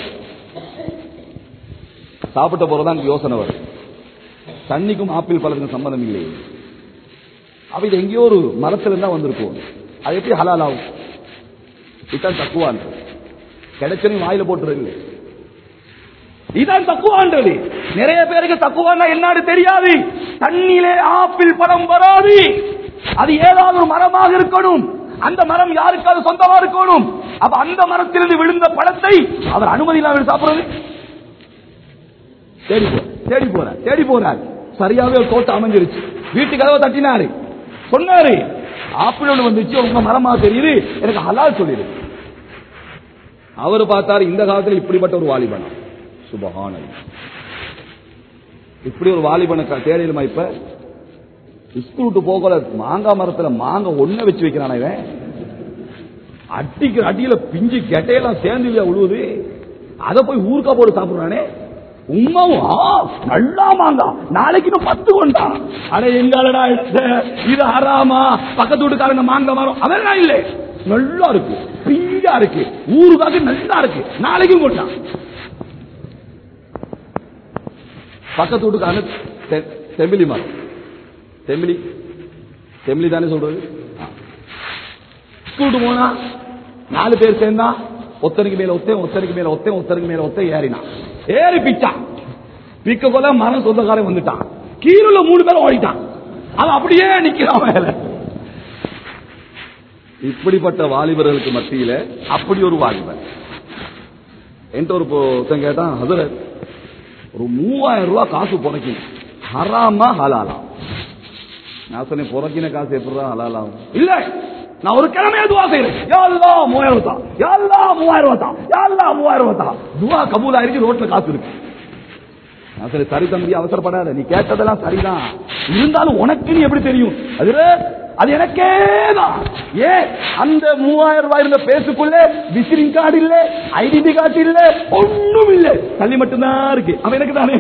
Speaker 1: சாப்பிட்ட போறதான் யோசனை வரும் தண்ணிக்கும் ஆப்பிள் பழத்துக்கும் சம்பந்தம் இல்லை அப்ப இது எங்கேயோ ஒரு மரத்துல இருந்தா வந்திருக்கும் அது எப்படி ஹலால் ஆகும் இதுதான் தக்குவான் கிடைச்சனு வாயில போட்டுறது இதான் தக்குவான்றது நிறைய பேருக்கு தக்குவான்னா என்னன்னு தெரியாது தண்ணியிலே ஆப்பிள் பழம் வராது அது ஏதாவது ஒரு மரமாக இருக்கணும் அந்த மரம் யாருக்காவது சொந்தமா இருக்கணும் அப்ப அந்த மரத்திலிருந்து விழுந்த பழத்தை அவர் அனுமதி இல்லாமல் சாப்பிடுறது தேடி போ தேடி போறார் தேடி போறார் சரியாவே ஒரு தோட்டம் அமைஞ்சிருச்சு வீட்டு கதவை தட்டினாரு சொன்னாரு ஆப்பிள் ஒண்ணு வந்துச்சு உங்க மரமா தெரியுது எனக்கு ஹலால் சொல்லிடு அவர் பார்த்தாரு இந்த காலத்துல இப்படிப்பட்ட ஒரு வாலிபனா சுபஹானல் இப்படி ஒரு வாலிபனை க- தேடிடுமா இப்ப ஸ்கூல் விட்டு போகல மாங்காய் மரத்துல மாங்காய் ஒண்ணு வச்சு வைக்கிறான இவன் அடிக்கிற அடியில பிஞ்சு கெட்டையெல்லாம் சேர்ந்து இல்லையா உழுவுது அதை போய் ஊருக்கா போட்டு சாப்பிடுறானே உண்மாவும் ஆ, நல்லா மாங்கா நாளைக்கு இன்னும் பத்து கொண்டா அட எங்காலடா எடுத்த? இது ஹராமா பக்கத்து வீட்டுக்காரங்க மாங்காய் மரம் அதெல்லாம் இல்லை நல்லா இருக்கு பிஞ்சா இருக்கு ஊருக்காக நல்லா இருக்கு நாளைக்கும் கொண்டான் பக்கத்து வீட்டுக்காரன் தெ- செம்பிலி மரம் செம்பிலி செம்பிலி தானே சொல்றது ஆ. ஸ்கூலுக்கு போனா நாலு பேர் சேர்ந்தா ஒத்தனுக்கு மேல ஒத்தேன் ஒத்தனுக்கு மேல ஒத்தேன் ஒத்தனுக்கு மேல ஒத்தேன் ஏறினான் ஏறி பிச்சான் பிக்க போல மரம் சொந்தக்காரன் வந்துட்டான் கீழுள்ள மூணு பேரும் ஓடிட்டான் அவன் அப்படியே நிக்கிறான் மேல இப்படிப்பட்ட வாலிபர்களுக்கு மத்தியில அப்படி ஒரு வாலிபர் என்கிட்ட ஒரு ஒருத்தன் கேட்டான் ஹசரத் ஒரு மூவாயிரம் ரூபாய் காசு புறக்கி ஹராமா ஹலாலா நான் சொன்னேன் புறக்கின காசு எப்படிதான் ஹலாலாகும் இல்ல நான் ஒரு கிழமையா துவா செய்யறேன் யா அல்லாஹ் மூவாயிரம் ரூபா யா அல்லாஹ் மூவாயிரம் ரூபா தான் யா அல்லாஹ் மூவாயிரம் ரூபா தான் துவா கபூல் ஆயிருக்கு ரோட்ல காசு இருக்கு நான் சரி சரி தம்பி அவசரப்படாத நீ கேட்டதெல்லாம் சரிதான் இருந்தாலும் உனக்கு நீ எப்படி தெரியும் அது அது எனக்கே தான் ஏன் அந்த மூவாயிரம் ரூபாய் இருந்த பேசுக்குள்ள விசிறிங் கார்டு இல்ல ஐடென்டி கார்டு இல்ல ஒண்ணும் இல்ல தள்ளி மட்டும்தான் இருக்கு அவன் எனக்கு தானே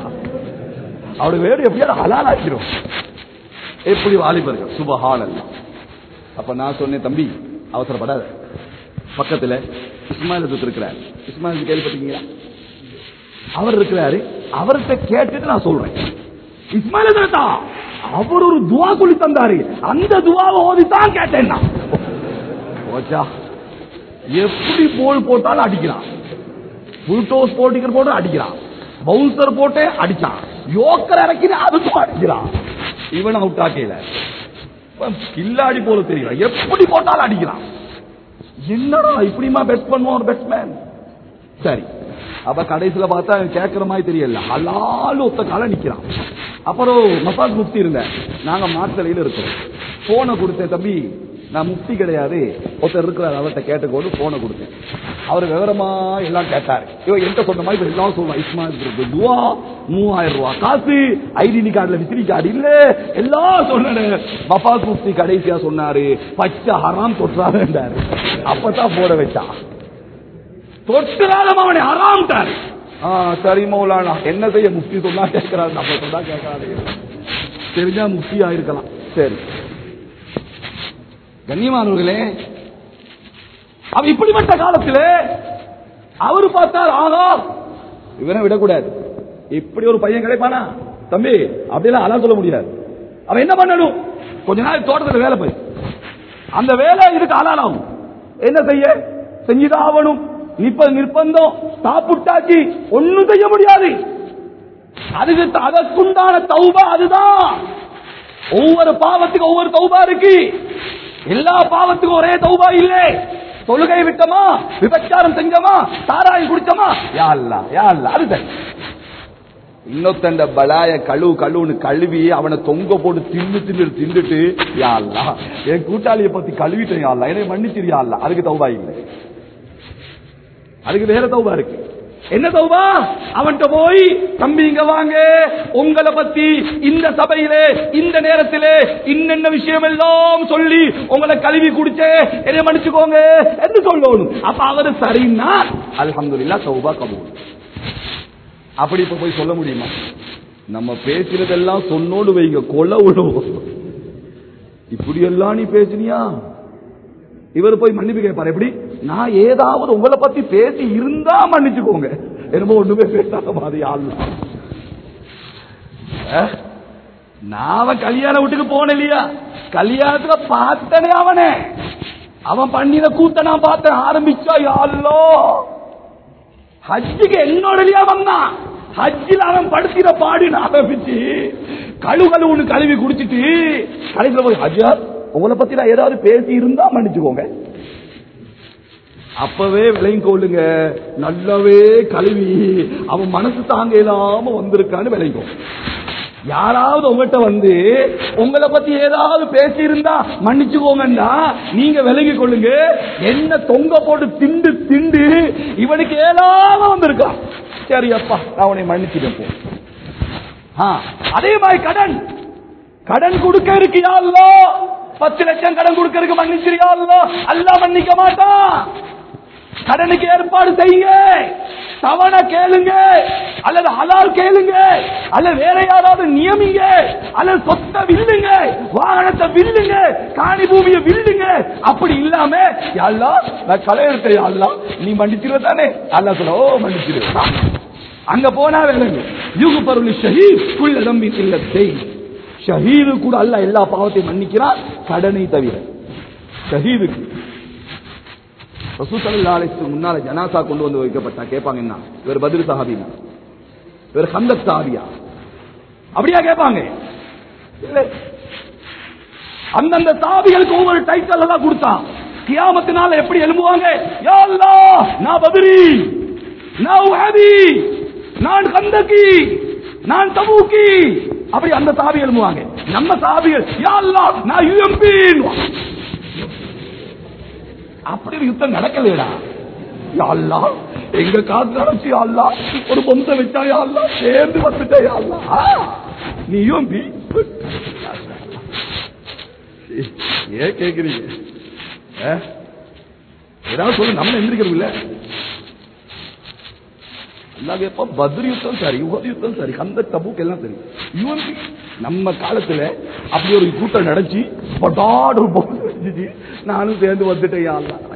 Speaker 1: அவரு வேறு எப்படியாவது ஹலால் ஆக்கிரும் எப்படி வாலிபர்கள் சுபஹான் அல்ல அப்ப நான் சொன்னேன் தம்பி அவசரப்படாத பக்கத்துல இஸ்மாயில் தூத் இருக்கிறார் இஸ்மாயில் கேள்விப்பட்டீங்களா அவர் இருக்கிறாரு அவர்கிட்ட கேட்டுட்டு நான் சொல்றேன் இஸ்மாயில் தாத்தா அவர் ஒரு துவா சொல்லி தந்தாரு அந்த துவாவை ஓதித்தான் கேட்டேன் நான். ஓச்சா எப்படி போல் போட்டாலும் அடிக்கிறான் புல்டோஸ் போட்டிக்கர் போட்டு அடிக்கிறான் பவுன்சர் போட்டே அடிச்சான் யோக்கர் இறக்கி அதுக்கும் அடிக்கிறான் இவன் அவுட் ஆக்கையில கில்லாடி போல தெரியல எப்படி போட்டாலும் அடிக்கிறான் என்னடா இப்படிமா பெட் பண்ணுவான் ஒரு பெட்மேன் சரி அப்ப கடைசியில பார்த்தா அவன் கேட்கிற மாதிரி தெரியல ஹலால் ஒத்த கால நிக்கிறான் அப்புறம் மசாஜ் முக்தி இருந்தேன் நாங்க மாத்தலையில இருக்கிறோம் போனை கொடுத்தேன் தம்பி நான் முக்தி கிடையாது ஒருத்தர் இருக்கிறார் அவர்கிட்ட கேட்டுக்கோடு போனை கொடுத்தேன் அவர் விவரமா எல்லாம் கேட்டாரு இவன் என்கிட்ட சொன்ன மாதிரி இப்ப எல்லாம் சொல்லுவான் இஸ்மாயில் இருக்கு துவா மூவாயிரம் ரூபாய் காசு ஐடென்டி கார்டுல விசிறி கார்டு இல்ல எல்லாம் சொன்னாரு மஃபாஸ் முக்தி கடைசியா சொன்னாரு பச்சை ஹராம் தொற்றாருன்றாரு அப்பதான் போட வச்சான் தொட்டுறாலும் அவனை ஹராம்ட்டார் ஆ சரி மௌலானா என்ன செய்ய முஃப்தி சொன்னா கேட்கிறாரு நம்ம சொன்னா கேட்கறாரு தெரிஞ்சா முஃப்தி ஆயிருக்கலாம் சரி கண்ணியமானவர்களே அவ இப்படிப்பட்ட காலத்துல அவரு பார்த்தார் ஆகா இவனை விடக்கூடாது இப்படி ஒரு பையன் கிடைப்பானா தம்பி அப்படியெல்லாம் அதான் சொல்ல முடியாது அவன் என்ன பண்ணணும் கொஞ்ச நாள் தோட்டத்துல வேலை போய் அந்த வேலை இதுக்கு ஆளாகும் என்ன செய்ய செஞ்சுதான் ஆகணும் நிப்ப நிர்பந்தம் சாப்பிட்டாச்சு ஒண்ணும் செய்ய முடியாது அதுக்கு அதற்குண்டான தௌபா அதுதான் ஒவ்வொரு பாவத்துக்கும் ஒவ்வொரு தௌபா இருக்கு எல்லா பாவத்துக்கும் ஒரே தௌபா இல்லை தொழுகை விட்டோமா விபச்சாரம் செஞ்சோமா சாராயம் குடிச்சோமா யா அல்லா யா அல்லா அது சரி இன்னொத்தண்ட பலாய கழுவு கழுவுன்னு கழுவி அவனை தொங்க போட்டு தின்னு தின்னு தின்னுட்டு யா அல்லா என் கூட்டாளியை பத்தி கழுவிட்டேன் யா அல்லா என்னை மன்னிச்சிரு யா அல்லா அதுக்கு தௌபா இல்லை அதுக்கு வேற தௌபா இருக்கு என்ன தௌபா அவன்கிட்ட போய் தம்பி இங்க வாங்க உங்களை பத்தி இந்த சபையிலே இந்த நேரத்திலே இன்னென்ன விஷயம் எல்லாம் சொல்லி உங்களை கழுவி குடிச்சே என்னை மன்னிச்சுக்கோங்க என்று சொல்லணும் அப்ப அவரு சரின்னா அல்ஹம்துலில்லாஹ் தௌபா கபூல் அப்படி இப்ப போய் சொல்ல முடியுமா நம்ம பேசுறதெல்லாம் சொன்னோடு வைங்க கொலை விழுவோம் இப்படி எல்லாம் நீ பேசினியா இவர் போய் மன்னிப்பு கேட்பாரு எப்படி நான் ஏதாவது உங்களை பத்தி பேசி இருந்தா மன்னிச்சுக்கோங்க என்னமோ ஒண்ணுமே பேசாத மாதிரி ஆள் நான் அவன் கல்யாண வீட்டுக்கு போன இல்லையா கல்யாணத்துல பார்த்தனே அவனே அவன் பண்ணின கூத்த நான் பார்த்தேன் ஆரம்பிச்சா யாருலோ ஹஜ்ஜுக்கு என்னோடலையா வந்தான் ஹஜ்ஜில் அவன் படுத்தின பாடின ஆரம்பிச்சு கழு கழுவுன்னு கழுவி குடிச்சிட்டு கடைசியில் போய் ஹஜ்ஜா உங்களை பத்தி நான் ஏதாவது பேசி இருந்தா மன்னிச்சுக்கோங்க அப்பவே விலையும் கொள்ளுங்க நல்லாவே கழுவி அவன் மனசு தாங்க இல்லாம வந்திருக்கான்னு விளையும் யாராவது உங்ககிட்ட வந்து உங்களை பத்தி ஏதாவது பேசி இருந்தா மன்னிச்சுக்கோங்கன்னா நீங்க விலகி கொள்ளுங்க என்ன தொங்க போட்டு திண்டு திண்டு இவனுக்கு ஏதாவது வந்திருக்கான் சரி அப்பா நான் உன்னை மன்னிச்சிட்டேன் போ ஆ, அதே மாதிரி கடன் கடன் கொடுக்க இருக்கியா அல்லோ பத்து லட்சம் கடன் கொடுக்க இருக்கு மன்னிச்சிருக்கா அல்லோ அல்ல மன்னிக்க மாட்டான் கடனுக்கு ஏற்பாடு செய்யுங்க தவணை கேளுங்க அல்லது ஹலால் கேளுங்க அல்லது வேற யாராவது நியமிங்க அல்லது சொத்தை வில்லுங்க வாகனத்தை வில்லுங்க காணி பூமியை வில்லுங்க அப்படி இல்லாம அல்லா நான் களை எடுத்தேன் அல்லா நீ மன்னிச்சிருவ தானே அல்லா சொல்ல ஓ மன்னிச்சிரு அங்க போனா விலங்கு யூகு பருளி ஷஹீத் குள்ள நம்பி இல்லத்தை ஷஹீது கூட அல்ல எல்லா பாவத்தையும் மன்னிக்கிறான் கடனை தவிர ஷஹீதுக்கு ரசூசல்லாலைக்கு முன்னால ஜனாசா கொண்டு வந்து வைக்கப்பட்டா கேட்பாங்க என்ன இவர் பதில் சஹாபினா இவர் ஹந்தக் சஹாபியா அப்படியா கேட்பாங்க இல்ல அந்தந்த சாபிகளுக்கு ஒவ்வொரு டைட்டில் தான் கொடுத்தான் கியாமத்தினால எப்படி எழும்புவாங்க யா அல்லாஹ் நான் பத்ரி நான் உஹதி நான் கந்தகி நான் தபூக்கி அப்படி அந்த சாபி எழும்புவாங்க நம்ம சாபிகள் யா அல்லாஹ் நான் யுஎம்பி அப்படி ஒரு யுத்தம் நடக்கலையடா யா அல்லாஹ் எங்க காத்து நடச்சு யா அல்லாஹ் ஒரு பொம்சை வச்சா யா அல்லாஹ் சேர்ந்து வந்துட்டா யா அல்லாஹ் ஆ, நீயும் பி ஏன் கேக்குறீங்க ஆ? ஏதாவது சொல்லு நம்ம எந்திரிக்கிறோம் இல்ல அல்லாஹ் கேட்பா பத்ர் யுத்தம் சரி யுகத் யுத்தம் சரி அந்த தபுக் எல்லாம் சரி யுவன் நம்ம காலத்துல அப்படி ஒரு கூட்டம் நடச்சு பட்டாடு ஒரு பொம்மை வச்சுச்சு நானும் சேர்ந்து வந்துட்டேன் யா அல்லாஹ்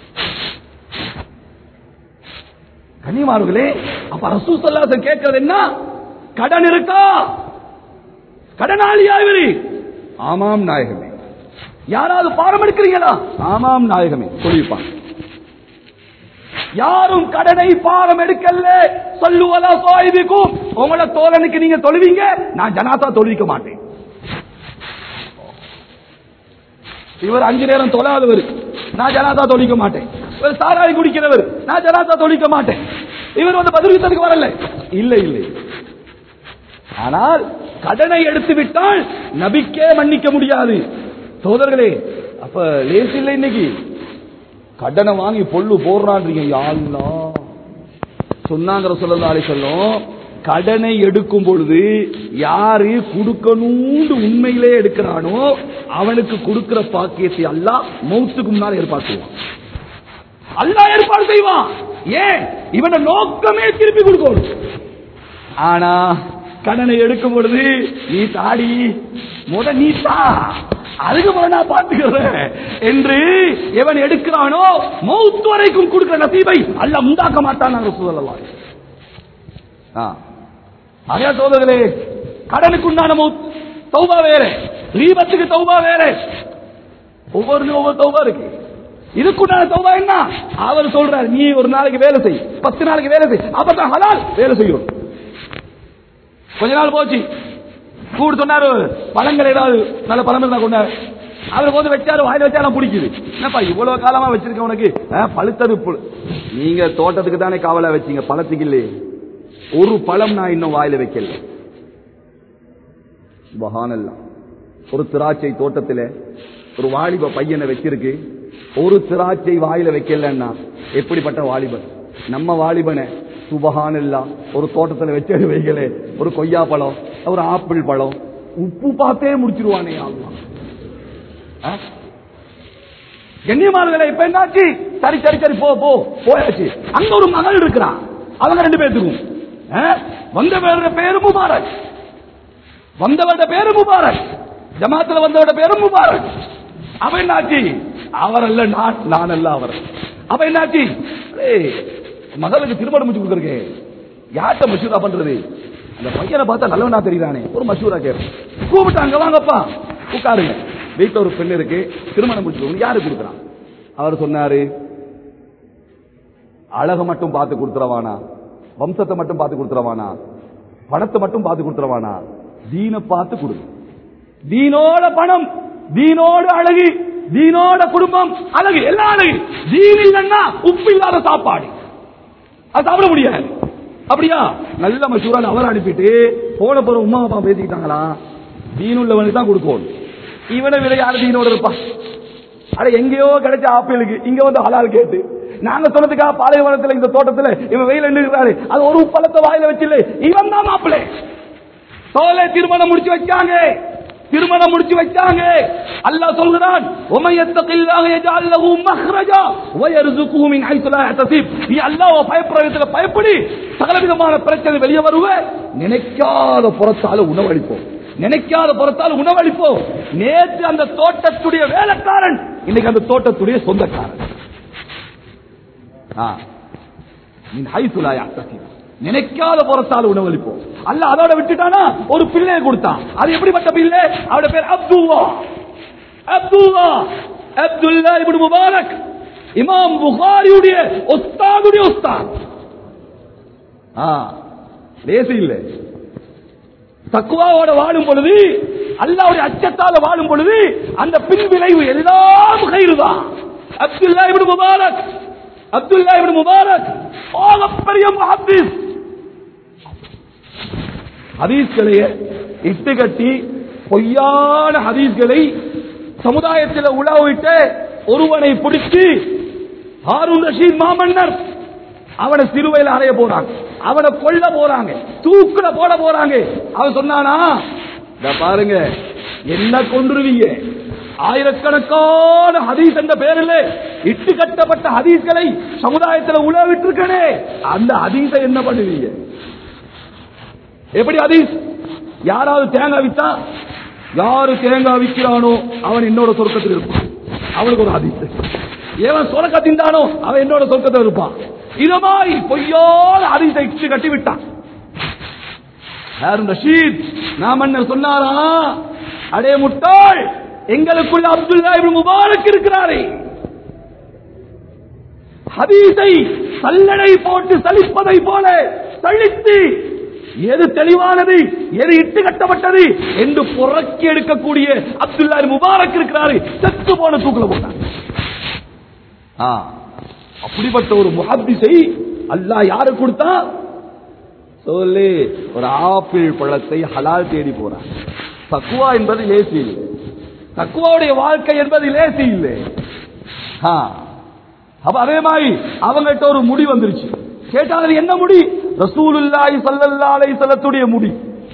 Speaker 1: கன்னிமார்களே அப்ப ரசூ சல்லாச கேட்கறது என்ன கடன் இருக்கா கடனாளியா இவரு ஆமாம் நாயகமே யாராவது பாடம் எடுக்கிறீங்களா ஆமாம் நாயகமே சொல்லிப்பான் யாரும் கடனை பாரம் எடுக்கல சொல்லுவதா சாயிபிக்கும் உங்களோட தோழனுக்கு நீங்க தொழுவீங்க நான் ஜனாசா தொழுவிக்க மாட்டேன் இவர் அஞ்சு நேரம் தொழாதவர் நான் ஜனாதா தொழிக்க மாட்டேன் இவர் சாராயம் குடிக்கிறவர் நான் ஜனாதா தொழிக்க மாட்டேன் இவர் வந்து பதில் யுத்தத்துக்கு வரல இல்லை இல்லை ஆனால் கடனை எடுத்து விட்டால் நபிக்கே மன்னிக்க முடியாது சோதர்களே அப்ப லேஸ் இல்லை இன்னைக்கு கடனை வாங்கி பொல்லு போடுறான்றீங்க யாருன்னா சொன்னாங்கிற சொல்லி சொல்லும் கடனை எடுக்கும் பொழுது யாரு கொடுக்கணும்னு உண்மையிலே எடுக்கிறானோ அவனுக்கு கொடுக்கிற பாக்கியத்தை அல்லாஹ் மௌத்துக்கு முன்னால் ஏற்பாடு செய்வான் அல்லாஹ் ஏற்பாடு செய்வான் ஏன் இவன நோக்கமே திருப்பி கொடுக்கணும் ஆனா கடனை எடுக்கும் பொழுது நீ தாடி முத நீ தா அதுக்கு முதல்ல நான் பார்த்துக்கிறேன் என்று எவன் எடுக்கிறானோ மௌத்து வரைக்கும் கொடுக்கிற நசீபை அல்ல உண்டாக்க மாட்டான் நாங்கள் சொல்லலாம் அதே சோதர்களே கடனுக்கு உண்டான மௌத் தௌபா வேற ரீபத்துக்கு தௌபா வேற ஒவ்வொரு ஒவ்வொரு தௌபா இருக்கு இதுக்குண்டான தௌபா என்ன அவர் சொல்றார் நீ ஒரு நாளைக்கு வேலை செய் பத்து நாளைக்கு வேலை செய் அப்பதான் ஹலால் வேலை செய்யும் கொஞ்ச நாள் போச்சு கூடு சொன்னாரு பழங்கள் ஏதாவது நல்ல பழம் இருந்தா கொண்டாரு அவருக்கு வந்து வச்சாரு வாயில வச்சாலும் பிடிக்குது என்னப்பா இவ்வளவு காலமா வச்சிருக்க உனக்கு ஆ, பழுத்தது புல். நீங்க தோட்டத்துக்கு தானே காவலா வச்சீங்க பழத்துக்கு இல்லையே ஒரு பழம் நான் இன்னும் வாயில வைக்கல சுபஹானல்லாஹ் ஒரு திராட்சை தோட்டத்துல ஒரு வாலிப பையனை வச்சிருக்கு ஒரு திராட்சை வாயில வைக்கலன்னா எப்படிப்பட்ட வாலிபன் நம்ம வாலிபனை சுபஹானல்லா ஒரு தோட்டத்துல வச்சு வைக்கல ஒரு கொய்யா பழம் ஒரு ஆப்பிள் பழம் உப்பு பார்த்தே முடிச்சிருவானே அல்லாஹ் ஆ? கண்ணியமானவர்களே இப்ப என்னாச்சு சரி சரி சரி போ போ போயாச்சு அங்க ஒரு மகள் இருக்கிறான் அவங்க ரெண்டு பேத்துக்கும் ஆ? வந்த பேருடைய பேரு முபாரக் வந்தவட பேரு முபாரக் ஜமாத்துல வந்தவட பேரு முபாரக் அவ என்னாச்சு அவர் அல்ல நான் நான் அல்ல அவர் அவ என்னாச்சு ஏய், மகளுக்கு திருமணம் முடிச்சு கொடுத்துருக்கேன் யார்கிட்ட மசூரா பண்றது அந்த பையனை பார்த்தா நல்லவனா தெரியுறானே ஒரு மசூரா கேட்பேன் கூப்பிட்டாங்க வாங்கப்பா உட்காருங்க வீட்டுல ஒரு பெண் இருக்கு திருமணம் முடிச்சு யாரு கொடுக்குறான் அவர் சொன்னாரு அழக மட்டும் பார்த்து கொடுத்துறவானா வம்சத்தை மட்டும் பார்த்து கொடுத்துறவானா பணத்தை மட்டும் பார்த்து கொடுத்துறவானா தீன பார்த்து கொடு தீனோட பணம் தீனோட அழகு தீனோட குடும்பம் அழகு எல்லாம் அழகு தீன் இல்லைன்னா உப்பு இல்லாத சாப்பாடு அது சாப்பிட முடியாது அப்படியா நல்ல மசூரால் அவர் அனுப்பிட்டு போன போற உமா அப்பா பேசிக்கிட்டாங்களா தீன் உள்ளவனுக்கு தான் கொடுக்கணும் இவனை விட யாரு தீனோட இருப்பா அட எங்கேயோ கிடைச்ச ஆப்பிளுக்கு இங்க வந்து ஹலால் கேட்டு நாங்க சொன்னதுக்காக பாலைவனத்துல இந்த தோட்டத்துல இவன் வெயில் நின்றுக்கிறாரு அது ஒரு பழத்தை வாயில வச்சில்லை இவன் தான் மாப்பிள்ளை சோலை திருமணம் முடிச்சு வச்சாங்க திருமணம் முடிச்சு வச்சாங்க அல்லாஹ் சொல்கிறான் உமை யத்தகில்லாஹ யஜஅல் லஹு மக்ரஜா வ யர்சுகுஹு மின் ஹைத்து லா யஹ்தசிப் நீ அல்லாஹ்வை பயப்படுறதுல பயப்படி சகல விதமான பிரச்சனை வெளியே வருவ நினைக்காத புறத்தால உணவளிப்போம் நினைக்காத புறத்தால் உணவளிப்போம் நேற்று அந்த தோட்டத்துடைய வேலைக்காரன் இன்னைக்கு அந்த தோட்டத்துடைய சொந்தக்காரன் ஆ. மின் ஹைத்து லா யஹ்தசிப் நினைக்காத புறத்தால் உணவளிப்போம் அல்ல அதோட விட்டுட்டானா ஒரு பிள்ளையை கொடுத்தான் அது எப்படிப்பட்ட பிள்ளை அவட பேர் அப்துல்லா அப்துல்லா அப்துல்லா இப்னு முபாரக் இமாம் புகாரியுடைய உஸ்தாதுடைய உஸ்தாத் ஆ லேசு இல்லை தக்குவாவோட வாழும் பொழுது அல்லாவுடைய அச்சத்தால வாழும் பொழுது அந்த பின் விளைவு எல்லாம் கயிறுதான் அப்துல்லா இப்னு முபாரக் அப்துல்லா இப்னு முபாரக் ஆகப்பெரிய முஹத்திஸ் ஹதீஸ்களை இட்டு கட்டி பொய்யான ஹதீஸ்களை சமுதாயத்தில் உலாவிட்டு ஒருவனை பிடிச்சு ஹாரூன் ரஷீத் மாமன்னர் அவனை சிறுவையில் அறைய போறாங்க அவனை கொல்ல போறாங்க தூக்குல போட போறாங்க அவன் சொன்னானா இத பாருங்க என்ன கொன்றுவீங்க ஆயிரக்கணக்கான ஹதீஸ் என்ற பேரில் இட்டு கட்டப்பட்ட ஹதீஸ்களை சமுதாயத்தில் உழவிட்டு இருக்கனே அந்த ஹதீஸை என்ன பண்ணுவீங்க எப்படி ஹதீஸ் யாராவது தேங்காய் வித்தா யாரு தேங்காய் விற்கிறானோ அவன் என்னோட சொர்க்கத்தில் இருப்பான் அவனுக்கு ஒரு ஹதீஸ் எவன் சொர்க்க தின்றானோ அவன் என்னோட சொர்க்கத்தில் இருப்பான் இது மாதிரி பொய்யோட ஹதீஸை இட்டு கட்டி விட்டான் ஹாரூன் ரஷீத் நாமன்னர் சொன்னாரா அடே முட்டாள் எங்களுக்குள்ள அப்துல்லா இப்னு முபாரக் இருக்கிறாரே ஹதீஸை சல்லடை போட்டு சலிப்பதை போல சலித்து எது தெளிவானது எது இட்டு கட்டப்பட்டது என்று புறக்கி எடுக்கக்கூடிய அப்துல்லா இப்னு முபாரக் இருக்கிறாரு செத்து போன தூக்குல போட்டாங்க ஆ, அப்படிப்பட்ட ஒரு முஹத்திஸை அல்லாஹ் யாரு கொடுத்தா சொல்லு ஒரு ஆப்பிள் பழத்தை ஹலால் தேடி போறான் தக்குவா என்பது லேசி இல்லை தக்குவாவுடைய வாழ்க்கை என்பது லேசி இல்லை ஆ. அப்ப அதே மாதிரி அவங்ககிட்ட ஒரு முடி வந்துருச்சு கேட்டா அது என்ன முடி ரசூலுல்லாஹி ஸல்லல்லாஹு அலைஹி வஸல்லத்துடைய முடி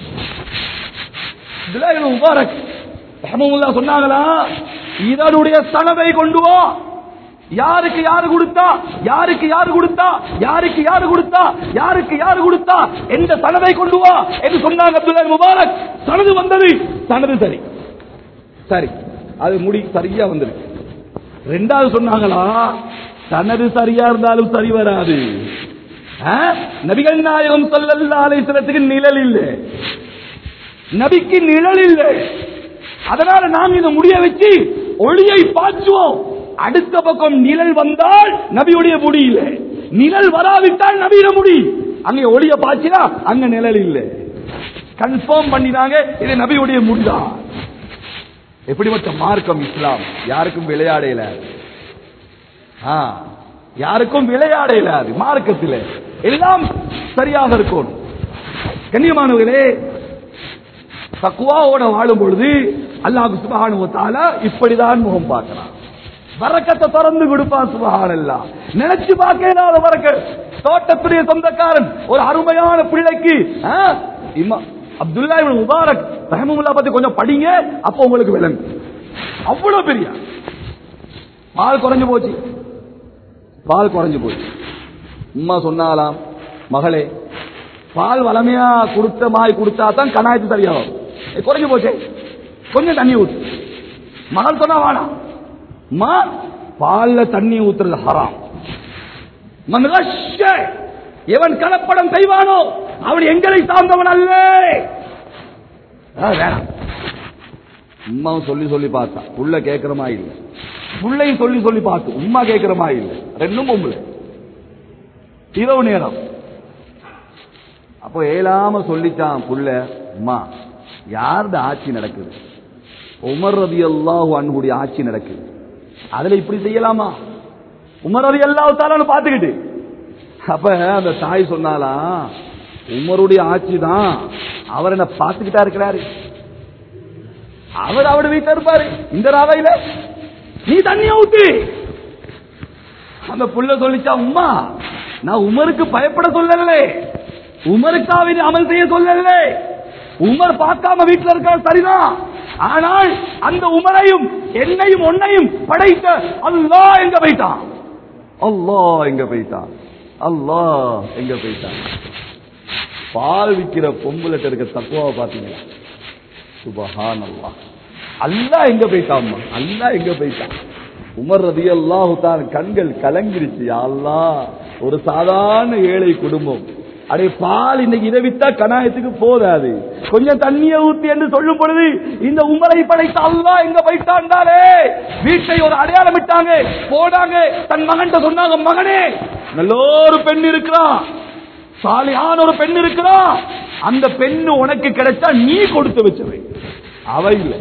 Speaker 1: பிலால் முபாரக் ரஹ்மத்துல்லாஹ் சொன்னாங்களா இதனுடைய சனதை கொண்டு வா யாருக்கு யாரு கொடுத்தா யாருக்கு யாரு கொடுத்தா யாருக்கு யாரு கொடுத்தா யாருக்கு யாரு கொடுத்தா எந்த சனதை கொண்டு வா என்று சொன்னாங்க அப்துல்லா முபாரக் சனது வந்தது சனது சரி சரி அது முடி சரியா வந்திருக்கு ரெண்டாவது சொன்னாங்களா சனது சரியா இருந்தாலும் சரி வராது ஆ? நபிகள் நாயகம் ஸல்லல்லாஹு அலைஹி வஸல்லத்துக்கு நிழல் இல்லை நபிக்கு நிழல் இல்லை அதனால நாம் இதை முடிய வச்சு ஒளியை பாய்ச்சுவோம் அடுத்த பக்கம் நிழல் வந்தால் நபியுடைய முடி இல்லை நிழல் வராவிட்டால் நபியிட முடி அங்க ஒளிய பாய்ச்சினா அங்க நிழல் இல்லை கன்ஃபார்ம் பண்ணினாங்க இது நபியுடைய முடிதான் எப்படிப்பட்ட மார்க்கம் இஸ்லாம் யாருக்கும் விளையாட இயலாது ஆ, யாருக்கும் விளையாட இயலாது மார்க்கத்தில் எல்லாம் சரியாக இருக்கணும் கண்ணியமானவர்களே தக்குவாவோட வாழும் பொழுது அல்லாஹ் சுபஹானு தாலா இப்படிதான் முகம் பார்க்கிறான் வரக்கத்தை திறந்து கொடுப்பான் சுபஹான் எல்லாம் நினைச்சு பார்க்க இல்லாத வரக்க தோட்டத்துடைய சொந்தக்காரன் ஒரு அருமையான பிள்ளைக்கு ஆ, இம்மா அப்துல்லா இப்னு முபாரக் ரஹமுல்லா பத்தி கொஞ்சம் படிங்க அப்போ உங்களுக்கு விளங்கு அவ்வளவு பெரிய பால் குறைஞ்சு போச்சு பால் குறைஞ்சு போச்சு உம்மா சொன்னாலாம் மகளே பால் வளமையா கொடுத்த மாய் கொடுத்தா தான் கணாயத்து சரியாகும் ஏ, குறைஞ்சு போச்சே கொஞ்சம் தண்ணி ஊத்து மகள் சொன்னா வேணாம் அம்மா பால்ல தண்ணி ஊத்துறது ஹராம் மன் கஷ்ஷ, எவன் கலப்படம் செய்வானோ அவன் எங்களை சார்ந்தவன் அல்ல ஆ, வேணாம் உம்மாவும் சொல்லி சொல்லி பார்த்தா புள்ள கேட்கிறமா இல்ல புள்ளையும் சொல்லி சொல்லி பார்த்து உம்மா கேட்கிறமா இல்ல ரெண்டும் பொம்பளை இரவு நேரம் அப்போ ஏலாம சொல்லிச்சான் புள்ள அம்மா யாருட ஆட்சி நடக்குது உமர் ரதி அல்லாஹு அன்னுடைய ஆட்சி நடக்குது அதுல இப்படி செய்யலாமா உமர் ரதி அல்லாஹு பாத்துக்கிட்டு அப்ப அந்த தாய் சொன்னாலாம் உமருடைய ஆட்சி தான் அவர் என்ன பார்த்துக்கிட்டா இருக்கிறாரு அவர் அவட வீட்டுல இருப்பாரு இந்த ராவையில நீ தண்ணிய ஊத்து அந்த புள்ள சொல்லிச்சா உம்மா நான் உமருக்கு பயப்பட சொல்லல உமருக்காக நீ அமல் செய்ய சொல்லல உமர் பார்க்காம வீட்டுல இருக்க சரிதான் ஆனால் அந்த உமரையும் என்னையும் உன்னையும் படைத்த அல்லாஹ் எங்க போயிட்டான் அல்லாஹ் எங்க போயிட்டான் அல்லாஹ் எங்க போயிட்டான் பால் விக்கிற பொம்புலட்ட இருக்க தக்குவாவை பாத்தீங்களா சுபஹான் அல்லாஹ் அல்லாஹ் எங்க போயிட்டான் அல்லாஹ் எங்க போயிட்டான் உமர் ரதி அல்லாஹு தான் கண்கள் கலங்கிருச்சு யா அல்லாஹ் ஒரு சாதாரண ஏழை குடும்பம் அடே பால் இன்னைக்கு இதை வித்தா கணாயத்துக்கு போதாது கொஞ்சம் தண்ணிய ஊத்தி என்று சொல்லும் பொழுது இந்த உமரை படைத்த அல்லாஹ் எங்க போயிட்டாண்டாலே வீட்டை ஒரு அடையாளம் விட்டாங்க போனாங்க தன் மகன் சொன்னாங்க மகனே நல்ல ஒரு பெண் இருக்கிறான் சாலியான ஒரு பெண் இருக்கிறா அந்த பெண்ணு உனக்கு கிடைச்சா நீ கொடுத்து வச்சவை அவ இல்ல